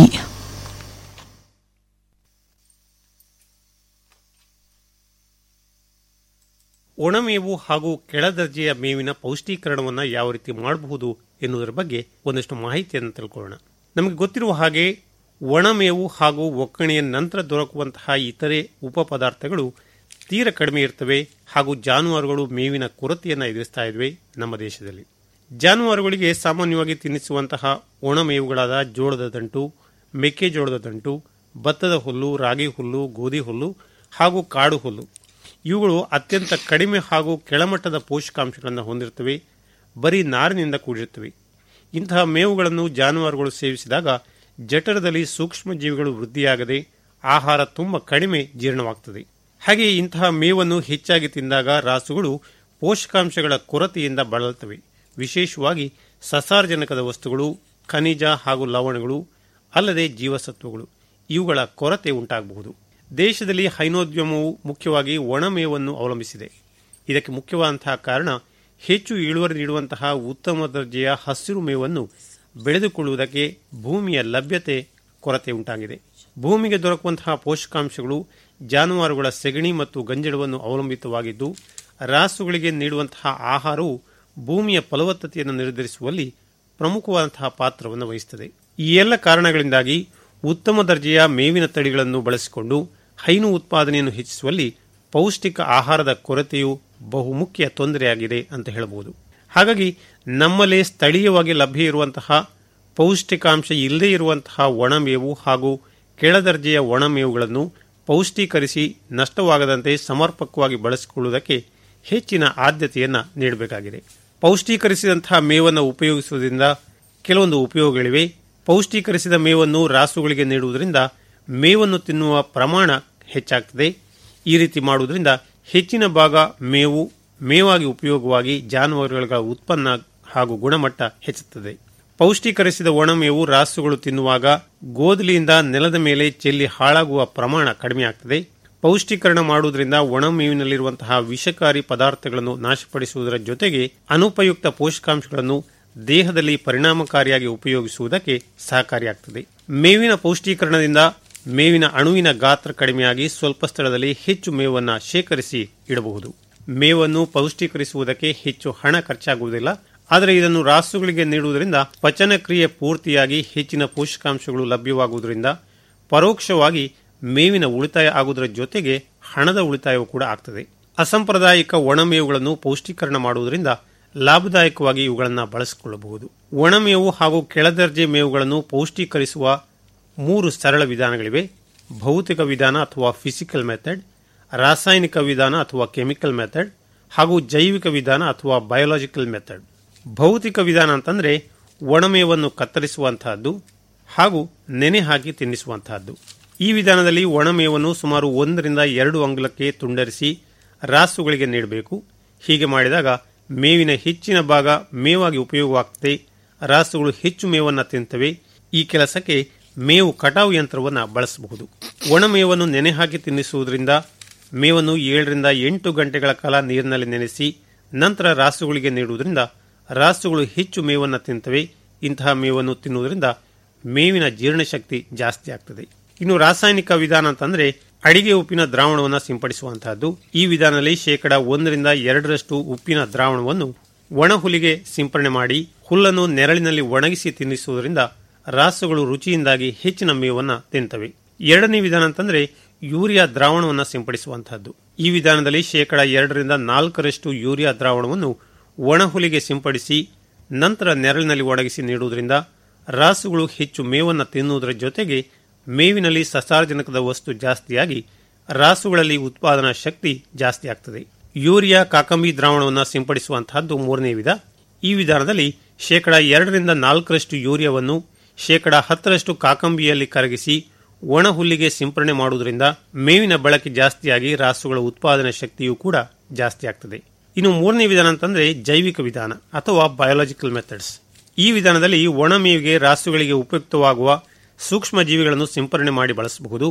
ಒಣಮೇವು ಹಾಗೂ ಕೆಳದರ್ಜೆಯ ಮೇವಿನ ಪೌಷ್ಟೀಕರಣವನ್ನು ಯಾವ ರೀತಿ ಮಾಡಬಹುದು ಎನ್ನುವುದರ ಬಗ್ಗೆ ಒಂದಷ್ಟು ಮಾಹಿತಿಯನ್ನು ತಿಳ್ಕೊಳ್ಳೋಣ ನಮಗೆ ಗೊತ್ತಿರುವ ಹಾಗೆ ಒಣಮೇವು ಹಾಗೂ ಒಕ್ಕಣೆಯ ನಂತರ ದೊರಕುವಂತಹ ಇತರೆ ಉಪ ಪದಾರ್ಥಗಳು ತೀರ ಕಡಿಮೆ ಇರ್ತವೆ ಹಾಗೂ ಜಾನುವಾರುಗಳು ಮೇವಿನ ಕೊರತೆಯನ್ನು ಎದುರಿಸ್ತಾ ಇದ್ವೆ ನಮ್ಮ ದೇಶದಲ್ಲಿ ಜಾನುವಾರುಗಳಿಗೆ ಸಾಮಾನ್ಯವಾಗಿ ತಿನ್ನಿಸುವಂತಹ ಒಣಮೇವುಗಳಾದ ಜೋಳದ ದಂಟು ಮೆಕ್ಕೆಜೋಳದ ದಂಟು ಭತ್ತದ ಹುಲ್ಲು ರಾಗಿ ಹುಲ್ಲು ಗೋಧಿ ಹುಲ್ಲು ಹಾಗೂ ಕಾಡು ಹುಲ್ಲು ಇವುಗಳು ಅತ್ಯಂತ ಕಡಿಮೆ ಹಾಗೂ ಕೆಳಮಟ್ಟದ ಪೋಷಕಾಂಶಗಳನ್ನು ಹೊಂದಿರುತ್ತವೆ ಬರೀ ನಾರಿನಿಂದ ಕೂಡಿರುತ್ತವೆ ಇಂತಹ ಮೇವುಗಳನ್ನು ಜಾನುವಾರುಗಳು ಸೇವಿಸಿದಾಗ ಜಠರದಲ್ಲಿ ಸೂಕ್ಷ್ಮ ಜೀವಿಗಳು ವೃದ್ಧಿಯಾಗದೆ ಆಹಾರ ತುಂಬ ಕಡಿಮೆ ಜೀರ್ಣವಾಗ್ತದೆ ಹಾಗೆ ಇಂತಹ ಮೇವನ್ನು ಹೆಚ್ಚಾಗಿ ತಿಂದಾಗ ರಾಸುಗಳು ಪೋಷಕಾಂಶಗಳ ಕೊರತೆಯಿಂದ ಬಳಲ್ತವೆ ವಿಶೇಷವಾಗಿ ಸಸಾರಜನಕದ ವಸ್ತುಗಳು ಖನಿಜ ಹಾಗೂ ಲವಣಗಳು ಅಲ್ಲದೆ ಜೀವಸತ್ವಗಳು ಇವುಗಳ ಕೊರತೆ ಉಂಟಾಗಬಹುದು ದೇಶದಲ್ಲಿ ಹೈನೋದ್ಯಮವು ಮುಖ್ಯವಾಗಿ ಒಣಮೇವನ್ನು ಅವಲಂಬಿಸಿದೆ ಇದಕ್ಕೆ ಮುಖ್ಯವಾದಂತಹ ಕಾರಣ ಹೆಚ್ಚು ಇಳುವರಿ ನೀಡುವಂತಹ ಉತ್ತಮ ದರ್ಜೆಯ ಹಸಿರು ಮೇವನ್ನು ಬೆಳೆದುಕೊಳ್ಳುವುದಕ್ಕೆ ಭೂಮಿಯ ಲಭ್ಯತೆ ಕೊರತೆ ಉಂಟಾಗಿದೆ ಭೂಮಿಗೆ ದೊರಕುವಂತಹ ಪೋಷಕಾಂಶಗಳು ಜಾನುವಾರುಗಳ ಸೆಗಣಿ ಮತ್ತು ಗಂಜಳವನ್ನು ಅವಲಂಬಿತವಾಗಿದ್ದು ರಾಸುಗಳಿಗೆ ನೀಡುವಂತಹ ಆಹಾರವು ಭೂಮಿಯ ಫಲವತ್ತತೆಯನ್ನು ನಿರ್ಧರಿಸುವಲ್ಲಿ ಪ್ರಮುಖವಾದಂತಹ ಪಾತ್ರವನ್ನು ವಹಿಸುತ್ತದೆ ಈ ಎಲ್ಲ ಕಾರಣಗಳಿಂದಾಗಿ ಉತ್ತಮ ದರ್ಜೆಯ ಮೇವಿನ ತಳಿಗಳನ್ನು ಬಳಸಿಕೊಂಡು ಹೈನು ಉತ್ಪಾದನೆಯನ್ನು ಹೆಚ್ಚಿಸುವಲ್ಲಿ ಪೌಷ್ಟಿಕ ಆಹಾರದ ಕೊರತೆಯು ಬಹುಮುಖ್ಯ ತೊಂದರೆಯಾಗಿದೆ ಅಂತ ಹೇಳಬಹುದು ಹಾಗಾಗಿ ನಮ್ಮಲ್ಲೇ ಸ್ಥಳೀಯವಾಗಿ ಲಭ್ಯ ಇರುವಂತಹ ಪೌಷ್ಟಿಕಾಂಶ ಇಲ್ಲದೇ ಇರುವಂತಹ ಒಣಮೇವು ಹಾಗೂ ಕೆಳದರ್ಜೆಯ ಒಣಮೇವುಗಳನ್ನು ಪೌಷ್ಟೀಕರಿಸಿ ನಷ್ಟವಾಗದಂತೆ ಸಮರ್ಪಕವಾಗಿ ಬಳಸಿಕೊಳ್ಳುವುದಕ್ಕೆ ಹೆಚ್ಚಿನ ಆದ್ಯತೆಯನ್ನು ನೀಡಬೇಕಾಗಿದೆ ಪೌಷ್ಟೀಕರಿಸಿದಂತಹ ಮೇವನ್ನು ಉಪಯೋಗಿಸುವುದರಿಂದ ಕೆಲವೊಂದು ಉಪಯೋಗಗಳಿವೆ ಪೌಷ್ಟೀಕರಿಸಿದ ಮೇವನ್ನು ರಾಸುಗಳಿಗೆ ನೀಡುವುದರಿಂದ ಮೇವನ್ನು ತಿನ್ನುವ ಪ್ರಮಾಣ ಹೆಚ್ಚಾಗ್ತದೆ ಈ ರೀತಿ ಮಾಡುವುದರಿಂದ ಹೆಚ್ಚಿನ ಭಾಗ ಮೇವು ಮೇವಾಗಿ ಉಪಯೋಗವಾಗಿ ಜಾನುವಾರುಗಳ ಉತ್ಪನ್ನ ಹಾಗೂ ಗುಣಮಟ್ಟ ಹೆಚ್ಚುತ್ತದೆ ಪೌಷ್ಟೀಕರಿಸಿದ ಒಣಮೇವು ರಾಸುಗಳು ತಿನ್ನುವಾಗ ಗೋದಲಿಯಿಂದ ನೆಲದ ಮೇಲೆ ಚೆಲ್ಲಿ ಹಾಳಾಗುವ ಪ್ರಮಾಣ ಕಡಿಮೆಯಾಗ್ತದೆ ಪೌಷ್ಟೀಕರಣ ಮಾಡುವುದರಿಂದ ಒಣಮೇವಿನಲ್ಲಿರುವಂತಹ ವಿಷಕಾರಿ ಪದಾರ್ಥಗಳನ್ನು ನಾಶಪಡಿಸುವುದರ ಜೊತೆಗೆ ಅನುಪಯುಕ್ತ ಪೋಷಕಾಂಶಗಳನ್ನು ದೇಹದಲ್ಲಿ ಪರಿಣಾಮಕಾರಿಯಾಗಿ ಉಪಯೋಗಿಸುವುದಕ್ಕೆ ಸಹಕಾರಿಯಾಗ್ತದೆ ಮೇವಿನ ಪೌಷ್ಟೀಕರಣದಿಂದ ಮೇವಿನ ಅಣುವಿನ ಗಾತ್ರ ಕಡಿಮೆಯಾಗಿ ಸ್ವಲ್ಪ ಸ್ಥಳದಲ್ಲಿ ಹೆಚ್ಚು ಮೇವನ್ನು ಶೇಖರಿಸಿ ಇಡಬಹುದು ಮೇವನ್ನು ಪೌಷ್ಟೀಕರಿಸುವುದಕ್ಕೆ ಹೆಚ್ಚು ಹಣ ಖರ್ಚಾಗುವುದಿಲ್ಲ ಆದರೆ ಇದನ್ನು ರಾಸುಗಳಿಗೆ ನೀಡುವುದರಿಂದ ಪಚನ ಕ್ರಿಯೆ ಪೂರ್ತಿಯಾಗಿ ಹೆಚ್ಚಿನ ಪೋಷಕಾಂಶಗಳು ಲಭ್ಯವಾಗುವುದರಿಂದ ಪರೋಕ್ಷವಾಗಿ ಮೇವಿನ ಉಳಿತಾಯ ಆಗುವುದರ ಜೊತೆಗೆ ಹಣದ ಉಳಿತಾಯವೂ ಕೂಡ ಆಗ್ತದೆ ಅಸಂಪ್ರದಾಯಿಕ ಒಣಮೇವುಗಳನ್ನು ಪೌಷ್ಟೀಕರಣ ಮಾಡುವುದರಿಂದ ಲಾಭದಾಯಕವಾಗಿ ಇವುಗಳನ್ನು ಬಳಸಿಕೊಳ್ಳಬಹುದು ಒಣಮೇವು ಹಾಗೂ ಕೆಳದರ್ಜೆ ಮೇವುಗಳನ್ನು ಪೌಷ್ಟೀಕರಿಸುವ ಮೂರು ಸರಳ ವಿಧಾನಗಳಿವೆ ಭೌತಿಕ ವಿಧಾನ ಅಥವಾ ಫಿಸಿಕಲ್ ಮೆಥಡ್ ರಾಸಾಯನಿಕ ವಿಧಾನ ಅಥವಾ ಕೆಮಿಕಲ್ ಮೆಥಡ್ ಹಾಗೂ ಜೈವಿಕ ವಿಧಾನ ಅಥವಾ ಬಯೋಲಾಜಿಕಲ್ ಮೆಥಡ್ ಭೌತಿಕ ವಿಧಾನ ಅಂತಂದ್ರೆ ಒಣಮೇವನ್ನು ಕತ್ತರಿಸುವಂತಹದ್ದು ಹಾಗೂ ನೆನೆ ಹಾಕಿ ತಿನ್ನಿಸುವಂತಹದ್ದು ಈ ವಿಧಾನದಲ್ಲಿ ಒಣಮೇವನ್ನು ಸುಮಾರು ಒಂದರಿಂದ ಎರಡು ಅಂಗುಲಕ್ಕೆ ತುಂಡರಿಸಿ ರಾಸುಗಳಿಗೆ ನೀಡಬೇಕು ಹೀಗೆ ಮಾಡಿದಾಗ ಮೇವಿನ ಹೆಚ್ಚಿನ ಭಾಗ ಮೇವಾಗಿ ಉಪಯೋಗವಾಗ್ತದೆ ರಾಸುಗಳು ಹೆಚ್ಚು ಮೇವನ್ನು ತಿಂತವೆ ಈ ಕೆಲಸಕ್ಕೆ ಮೇವು ಕಟಾವು ಯಂತ್ರವನ್ನು ಬಳಸಬಹುದು ಒಣಮೇವನ್ನು ನೆನೆ ಹಾಕಿ ತಿನ್ನಿಸುವುದರಿಂದ ಮೇವನ್ನು ಏಳರಿಂದ ಎಂಟು ಗಂಟೆಗಳ ಕಾಲ ನೀರಿನಲ್ಲಿ ನೆನೆಸಿ ನಂತರ ರಾಸುಗಳಿಗೆ ನೀಡುವುದರಿಂದ ರಾಸುಗಳು ಹೆಚ್ಚು ಮೇವನ್ನು ತಿಂತವೆ ಇಂತಹ ಮೇವನ್ನು ತಿನ್ನುವುದರಿಂದ ಮೇವಿನ ಜೀರ್ಣಶಕ್ತಿ ಜಾಸ್ತಿ ಆಗ್ತದೆ ಇನ್ನು ರಾಸಾಯನಿಕ ವಿಧಾನ ಅಂತಂದ್ರೆ ಅಡಿಗೆ ಉಪ್ಪಿನ ದ್ರಾವಣವನ್ನು ಸಿಂಪಡಿಸುವಂತಹದ್ದು ಈ ವಿಧಾನದಲ್ಲಿ ಶೇಕಡ ಒಂದರಿಂದ ಎರಡರಷ್ಟು ಉಪ್ಪಿನ ದ್ರಾವಣವನ್ನು ಒಣ ಹುಲಿಗೆ ಸಿಂಪರಣೆ ಮಾಡಿ ಹುಲ್ಲನ್ನು ನೆರಳಿನಲ್ಲಿ ಒಣಗಿಸಿ ತಿನ್ನಿಸುವುದರಿಂದ ರಾಸುಗಳು ರುಚಿಯಿಂದಾಗಿ ಹೆಚ್ಚಿನ ಮೇವನ್ನು ತಿಂತವೆ ಎರಡನೇ ವಿಧಾನ ಅಂತಂದ್ರೆ ಯೂರಿಯಾ ದ್ರಾವಣವನ್ನು ಸಿಂಪಡಿಸುವಂತಹದ್ದು ಈ ವಿಧಾನದಲ್ಲಿ ಶೇಕಡ ಎರಡರಿಂದ ನಾಲ್ಕರಷ್ಟು ಯೂರಿಯಾ ದ್ರಾವಣವನ್ನು ಒಣ ಹುಲಿಗೆ ಸಿಂಪಡಿಸಿ ನಂತರ ನೆರಳಿನಲ್ಲಿ ಒಣಗಿಸಿ ನೀಡುವುದರಿಂದ ರಾಸುಗಳು ಹೆಚ್ಚು ಮೇವನ್ನು ತಿನ್ನುವುದರ ಜೊತೆಗೆ ಮೇವಿನಲ್ಲಿ ಸಸಾರಜನಕದ ವಸ್ತು ಜಾಸ್ತಿಯಾಗಿ ರಾಸುಗಳಲ್ಲಿ ಉತ್ಪಾದನಾ ಶಕ್ತಿ ಜಾಸ್ತಿ ಆಗ್ತದೆ ಯೂರಿಯಾ ಕಾಕಂಬಿ ದ್ರಾವಣವನ್ನು ಸಿಂಪಡಿಸುವಂತಹದ್ದು ಮೂರನೇ ವಿಧ ಈ ವಿಧಾನದಲ್ಲಿ ಶೇಕಡ ಎರಡರಿಂದ ನಾಲ್ಕರಷ್ಟು ಯೂರಿಯಾವನ್ನು ಶೇಕಡ ಹತ್ತರಷ್ಟು ಕಾಕಂಬಿಯಲ್ಲಿ ಕರಗಿಸಿ ಒಣ ಹುಲ್ಲಿಗೆ ಸಿಂಪರಣೆ ಮಾಡುವುದರಿಂದ ಮೇವಿನ ಬಳಕೆ ಜಾಸ್ತಿಯಾಗಿ ರಾಸುಗಳ ಉತ್ಪಾದನಾ ಶಕ್ತಿಯೂ ಕೂಡ ಜಾಸ್ತಿ ಆಗ್ತದೆ ಇನ್ನು ಮೂರನೇ ವಿಧಾನ ಅಂತಂದ್ರೆ ಜೈವಿಕ ವಿಧಾನ ಅಥವಾ ಬಯೋಲಾಜಿಕಲ್ ಮೆಥಡ್ಸ್ ಈ ವಿಧಾನದಲ್ಲಿ ಒಣ ಮೇವಿಗೆ ರಾಸುಗಳಿಗೆ ಉಪಯುಕ್ತವಾಗುವ ಸೂಕ್ಷ್ಮ ಜೀವಿಗಳನ್ನು ಸಿಂಪರಣೆ ಮಾಡಿ ಬಳಸಬಹುದು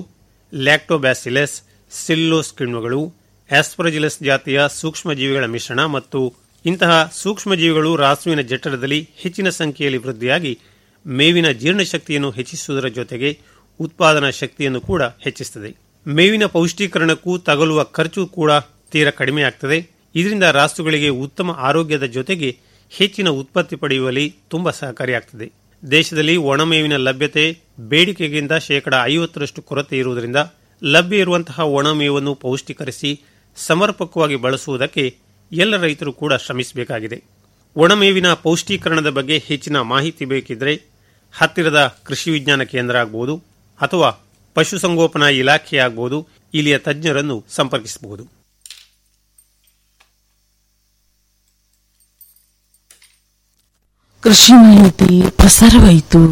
ಲ್ಯಾಕ್ಟೋಬ್ಯಾಸಿಲಸ್ ಸಿಲ್ಲೋಸ್ ಕಿಣ್ವಗಳು ಆಸ್ಪರಜಿಲಸ್ ಜಾತಿಯ ಸೂಕ್ಷ್ಮಜೀವಿಗಳ ಮಿಶ್ರಣ ಮತ್ತು ಇಂತಹ ಸೂಕ್ಷ್ಮಜೀವಿಗಳು ರಾಸುವಿನ ಜಠರದಲ್ಲಿ ಹೆಚ್ಚಿನ ಸಂಖ್ಯೆಯಲ್ಲಿ ವೃದ್ಧಿಯಾಗಿ ಮೇವಿನ ಜೀರ್ಣಶಕ್ತಿಯನ್ನು ಹೆಚ್ಚಿಸುವುದರ ಜೊತೆಗೆ ಉತ್ಪಾದನಾ ಶಕ್ತಿಯನ್ನು ಕೂಡ ಹೆಚ್ಚಿಸುತ್ತದೆ ಮೇವಿನ ಪೌಷ್ಟೀಕರಣಕ್ಕೂ ತಗಲುವ ಖರ್ಚು ಕೂಡ ತೀರಾ ಕಡಿಮೆಯಾಗ್ತದೆ ಇದರಿಂದ ರಾಸುಗಳಿಗೆ ಉತ್ತಮ ಆರೋಗ್ಯದ ಜೊತೆಗೆ ಹೆಚ್ಚಿನ ಉತ್ಪತ್ತಿ ಪಡೆಯುವಲ್ಲಿ ತುಂಬಾ ಸಹಕಾರಿಯಾಗ್ತದೆ ದೇಶದಲ್ಲಿ ಒಣಮೇವಿನ ಲಭ್ಯತೆ ಬೇಡಿಕೆಗಿಂತ ಶೇಕಡ ಐವತ್ತರಷ್ಟು ಕೊರತೆ ಇರುವುದರಿಂದ ಲಭ್ಯ ಇರುವಂತಹ ಒಣಮೇವನ್ನು ಪೌಷ್ಟೀಕರಿಸಿ ಸಮರ್ಪಕವಾಗಿ ಬಳಸುವುದಕ್ಕೆ ಎಲ್ಲ ರೈತರು ಕೂಡ ಶ್ರಮಿಸಬೇಕಾಗಿದೆ ಒಣಮೇವಿನ ಪೌಷ್ಟೀಕರಣದ ಬಗ್ಗೆ ಹೆಚ್ಚಿನ ಮಾಹಿತಿ ಬೇಕಿದ್ರೆ ಹತ್ತಿರದ ಕೃಷಿ ವಿಜ್ಞಾನ ಕೇಂದ್ರ ಆಗಬಹುದು ಅಥವಾ ಪಶುಸಂಗೋಪನಾ ಇಲಾಖೆ ಆಗಬಹುದು ಇಲ್ಲಿಯ ತಜ್ಞರನ್ನು ಸಂಪರ್ಕಿಸಬಹುದು ಕೃಷಿ ಮಾಹಿತಿ ಪ್ರಸಾರವಾಯಿತು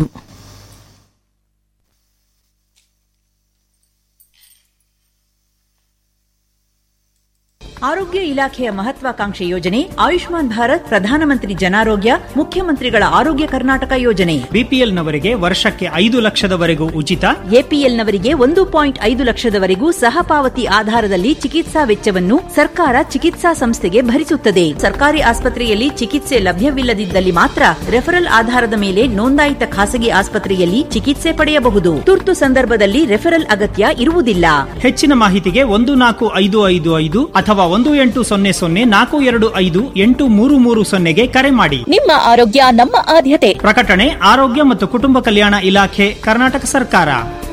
ಆರೋಗ್ಯ ಇಲಾಖೆಯ ಮಹತ್ವಾಕಾಂಕ್ಷೆ ಯೋಜನೆ ಆಯುಷ್ಮಾನ್ ಭಾರತ್ ಪ್ರಧಾನಮಂತ್ರಿ ಜನಾರೋಗ್ಯ ಮುಖ್ಯಮಂತ್ರಿಗಳ ಆರೋಗ್ಯ ಕರ್ನಾಟಕ ಯೋಜನೆ ಬಿಪಿಎಲ್ನವರಿಗೆ ವರ್ಷಕ್ಕೆ ಐದು ಲಕ್ಷದವರೆಗೂ ಉಚಿತ ಎಪಿಎಲ್ನವರಿಗೆ ಒಂದು ಪಾಯಿಂಟ್ ಐದು ಲಕ್ಷದವರೆಗೂ ಸಹಪಾವತಿ ಆಧಾರದಲ್ಲಿ ಚಿಕಿತ್ಸಾ ವೆಚ್ಚವನ್ನು ಸರ್ಕಾರ ಚಿಕಿತ್ಸಾ ಸಂಸ್ಥೆಗೆ ಭರಿಸುತ್ತದೆ ಸರ್ಕಾರಿ ಆಸ್ಪತ್ರೆಯಲ್ಲಿ ಚಿಕಿತ್ಸೆ ಲಭ್ಯವಿಲ್ಲದಿದ್ದಲ್ಲಿ ಮಾತ್ರ ರೆಫರಲ್ ಆಧಾರದ ಮೇಲೆ ನೋಂದಾಯಿತ ಖಾಸಗಿ ಆಸ್ಪತ್ರೆಯಲ್ಲಿ ಚಿಕಿತ್ಸೆ ಪಡೆಯಬಹುದು ತುರ್ತು ಸಂದರ್ಭದಲ್ಲಿ ರೆಫರಲ್ ಅಗತ್ಯ ಇರುವುದಿಲ್ಲ ಹೆಚ್ಚಿನ ಮಾಹಿತಿಗೆ ಒಂದು ನಾಲ್ಕು ಐದು ಐದು ಐದು ಅಥವಾ ಒಂದು ಎಂಟು ಸೊನ್ನೆ ಸೊನ್ನೆ ನಾಲ್ಕು ಎರಡು ಐದು ಎಂಟು ಮೂರು ಮೂರು ಸೊನ್ನೆಗೆ ಕರೆ ಮಾಡಿ ನಿಮ್ಮ ಆರೋಗ್ಯ ನಮ್ಮ ಆದ್ಯತೆ ಪ್ರಕಟಣೆ ಆರೋಗ್ಯ ಮತ್ತು ಕುಟುಂಬ ಕಲ್ಯಾಣ ಇಲಾಖೆ ಕರ್ನಾಟಕ ಸರ್ಕಾರ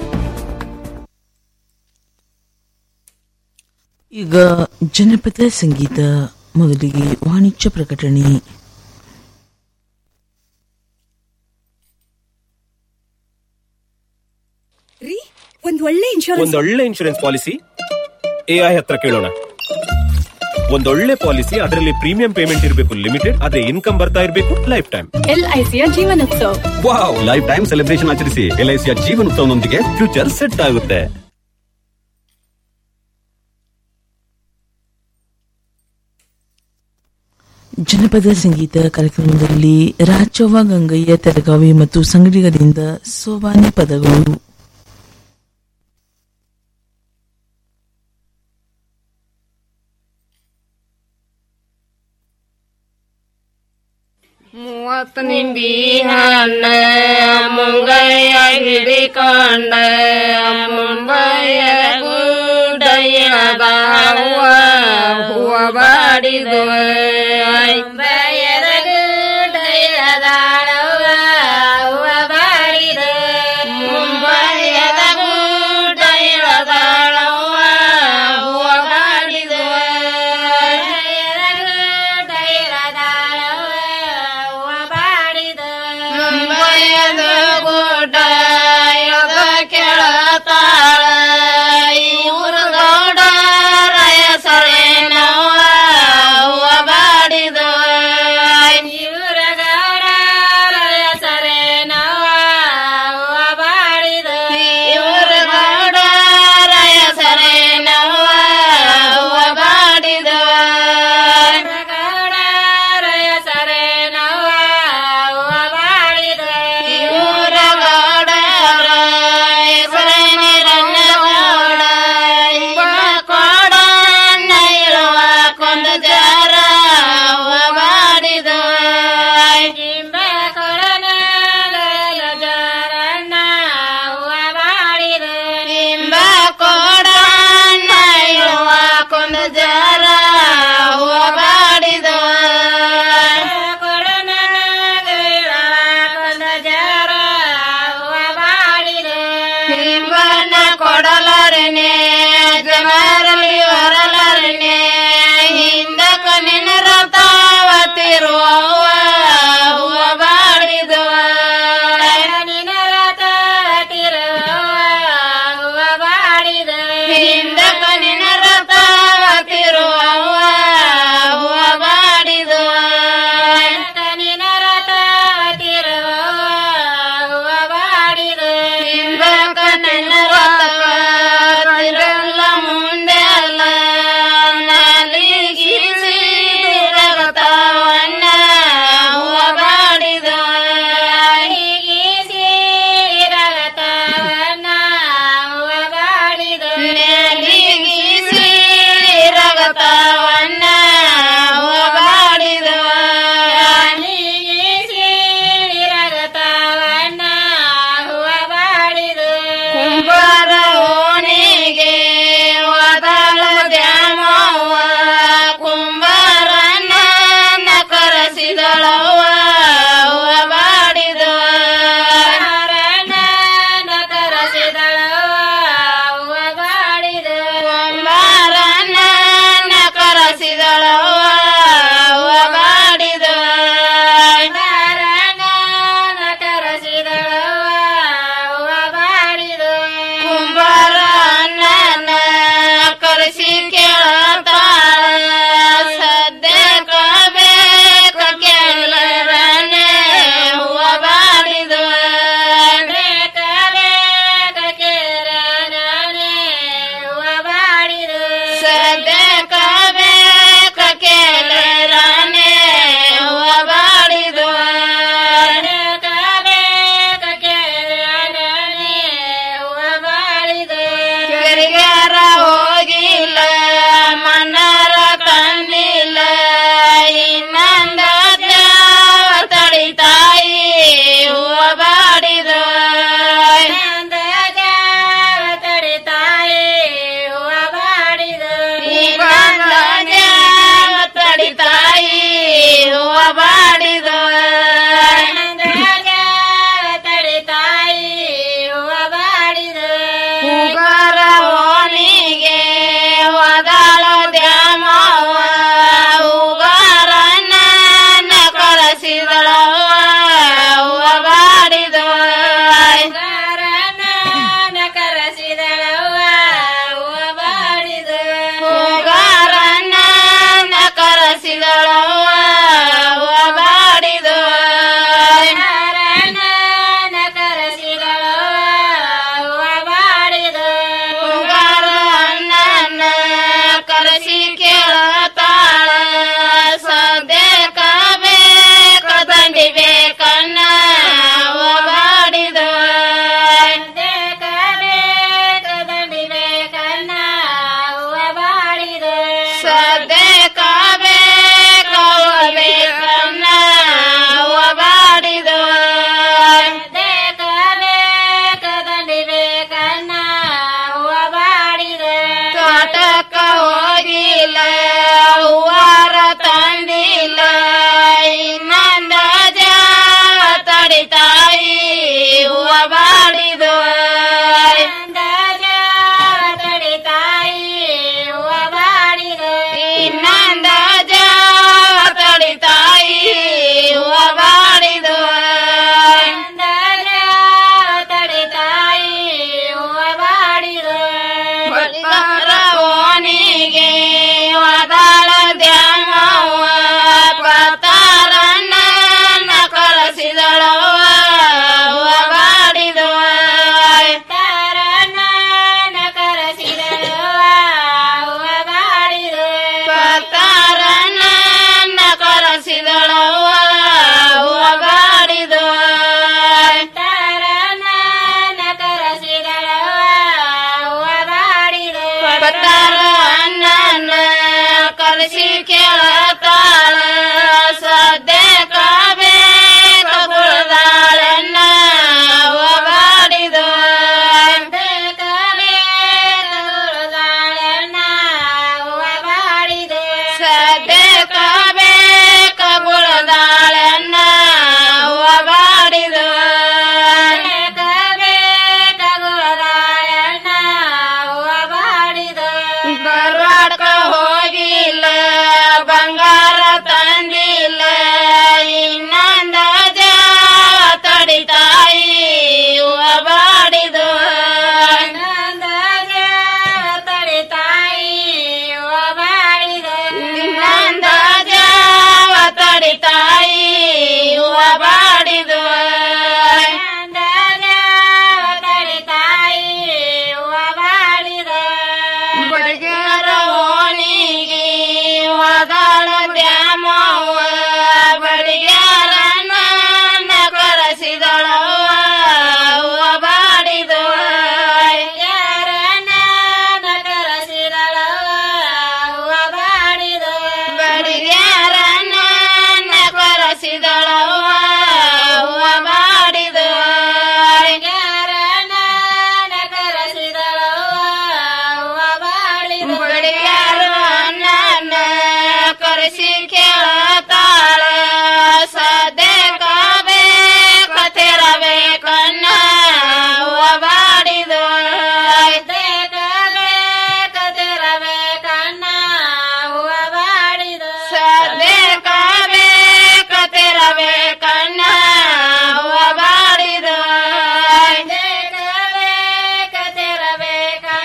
ಈಗ ಜನಪದ ಸಂಗೀತ ಮೊದಲಿಗೆ ವಾಣಿಜ್ಯ ಪ್ರಕಟಣೆ ರೀ ಒಂದ್ ಒಳ್ಳೆ ಇನ್ಶೂರೆನ್ಸ್ ಒಂದೊಳ್ಳೆ ಇನ್ಶೂರೆನ್ಸ್ ಪಾಲಿಸಿ ಎಐ ಹತ್ರ ಕೇಳೋಣ ಒಂದೊಳ್ಳೆ ಪಾಲಿಸಿ ಅದರಲ್ಲಿ ಪ್ರೀಮಿಯಂ ಪೇಮೆಂಟ್ ಇರಬೇಕು ಲಿಮಿಟೆಡ್ ಅದೇ ಇನ್ಕಮ್ ಬರ್ತಾ ಇರಬೇಕು ಲೈಫ್ ಟೈಮ್ ಎಲ್ಐಸಿಯ Jeevanotsav wow life time celebration ಆಚರಿಸಿ ಎಲ್ಐಸಿಯ ಜೀವನೋತ್ಸವನೊಂದಿಗೆ ಫ್ಯೂಚರ್ ಸೆಟ್ ಆಗುತ್ತೆ ಜನಪದ ಸಂಗೀತ ಕಾರ್ಯಕ್ರಮದಲ್ಲಿ ರಾಜವ್ವ ಗಂಗಯ್ಯ ತೆಲಗಾವಿ ಮತ್ತು ಸಂಗಡಿಗರಿಂದ ಸೋಬಾನೆ ಪದಗಳು ಮೂವತ್ತು ನಿಂಬಿ ಹಣ್ಣ ಮುಂಗಯ್ಯ ಹಿಡಿಕೊಂಡ ಮುಂಬೈಯ ಗುಡ್ಡಯ್ಯದ ಹೂವ ಹೂವ ಬಾಡಿದು ಮುಂಬೈಯದ ಗುಡ್ಡಯ್ಯದ ಹೂವ ಬಾಡಿದ ಮುಂಬೈಯದ ಗುಡ್ಡಯ್ಯದ ಹೂವ ಹೂವ ಬಾಡಿದು ಮುಂಬೈಯದ ಗುಡ್ಡ ಯೋಗ ಕೆಳತಾಳ ಇವ್ರ ಗೌಡ ರಯ ಸಳೆ ನೋವ ಹೂವ ಬಾಡಿದ ಬಾಡಿದ ತಡಿ ತಾಯಿ ಹೂವ ಬಾಡಿದ ಹೂಗಾರ ಓಣಿಗೆ ಹೋದಾಳು ದ್ಯಾಮವ್ವ ಹೂಗಾರನ್ನ ಕರೆಸಿದಳವ್ವ ಹೂವ ಬಾಡಿದ ಹೂಗಾರನ್ನ ಕರೆಸಿದಳವ್ವ ಹೂವ ಬಾಡಿದ ಹೂಗಾರನ್ನ ಕರೆಸಿದಳವ್ವ ಹೂವ ಬಾಡಿದ ಹೂಗಾರನ್ನ ಕರೆಸಿದಳವ್ವ ಹೂವ ಬಾಡಿದ ಹೂಗಾರನ್ನ ಕರೆಸಿ ಕೇಳತಾಳ ಸದ್ಯಕ ಬೇಕ ದಂಡಿ ಬೇಕನ್ನ ಹೂವ ಬಾಡಿದ ಸದ್ಯಕ ಬೇಕ ದಂಡಿ ಬೇಕನ್ನ ಹೂವ ಬಾಡಿದ ಸದ್ಯಕ ಬೇಕ ಹೂವ ಬೇಕನ್ನ ಹೂವ ಬಾಡಿದ ಸದ್ಯಕ ಬೇಕ ದಂಡಿ ಬೇಕನ್ನ ಹೂವ ಬಾಡಿದ ತೋಟಕ್ಕ ಹೋಗಿಲ್ಲ ಹೂವಾರ ತಂದಿಲ್ಲ ಇನ್ನೊಂದ ಜಾವ ತಡಿ ತಾಯಿ ಹೂವ ಬಾಡಿದ ಇನ್ನೊಂದ ಜಾವ ತಡಿ ತಾಯಿ ಹೂವ ಬಾಡಿದ ಇನ್ನೊಂದ ಜಾವ ತಡಿ ತಾಯಿ ಹೂವ ಬಾಡಿದ ಇನ್ನೊಂದ ಜಾವ ತಡಿ ತಾಯಿ ಹೂವ ಬಾಡಿದ ಬಳಿಗಾರ ಓಣಿಗೆ ಹೋದಾಳ ದ್ಯಾಮವ್ವ ಪತಾರನ್ನ ಕಳಿಸಿದಳವ್ವ ಹೂವ ಬಾಡಿದ ಪತಾರನ್ನ ಕರೆಸಿದಳವ್ವ ಹೂವ ಬಾಡಿದ ಪತಾರನ್ನ ಕರೆಸಿದಳವ್ವ ಹೂವ ಬಾಡಿದ ಪತಾರನ್ನ ಕರೆಸಿದಳವ್ವ ಹೂವ ಬಾಡಿದ ಪತಾರ ಅನ್ನ ಕಲಿಸಿ ಕೇಳತಾಳ ಸದ್ಯಕ ಬೇಕ ಕುಳ್ದಾಳನ್ನ ಹೂವ ಬಾಡಿದ ಸದ್ಯಕ ಬೇಕ ಕುಳ್ದಾಳನ್ನ ಹೂವ ಬಾಡಿದ ಸದ್ಯಕ ಬೇಕ ಕುಳ್ದಾಳನ್ನ ಹೂವ ಬಾಡಿದ ಸದ್ಯಕ ಬೇಕ ಕುಳ್ದಾಳನ್ನ ಹೂವ ಬಾಡಿದ ಬರವಾಡ್ಕ ಹೋಗಿಲ್ಲ ಬಂಗಾರ ತಂದಿಲ್ಲ ಇನ್ನೊಂದ ಜಾವ ತಡಿ ತಾಯಿ ಹೂವ ಬಾಡಿದ ಇನ್ನೊಂದ ಜಾವ ತಡಿ ತಾಯಿ ಹೂವ ಬಾಡಿದ ಇನ್ನೊಂದ ಜಾವ ತಡಿ ತಾಯಿ ಹೂವ ಬಾಡಿದ ಇನ್ನೊಂದ ಜಾವ ತಡಿ ತಾಯಿ ಹೂವ ಬಾಡಿದ ಬಡಿಗಾರ ಓಣಿಗೆ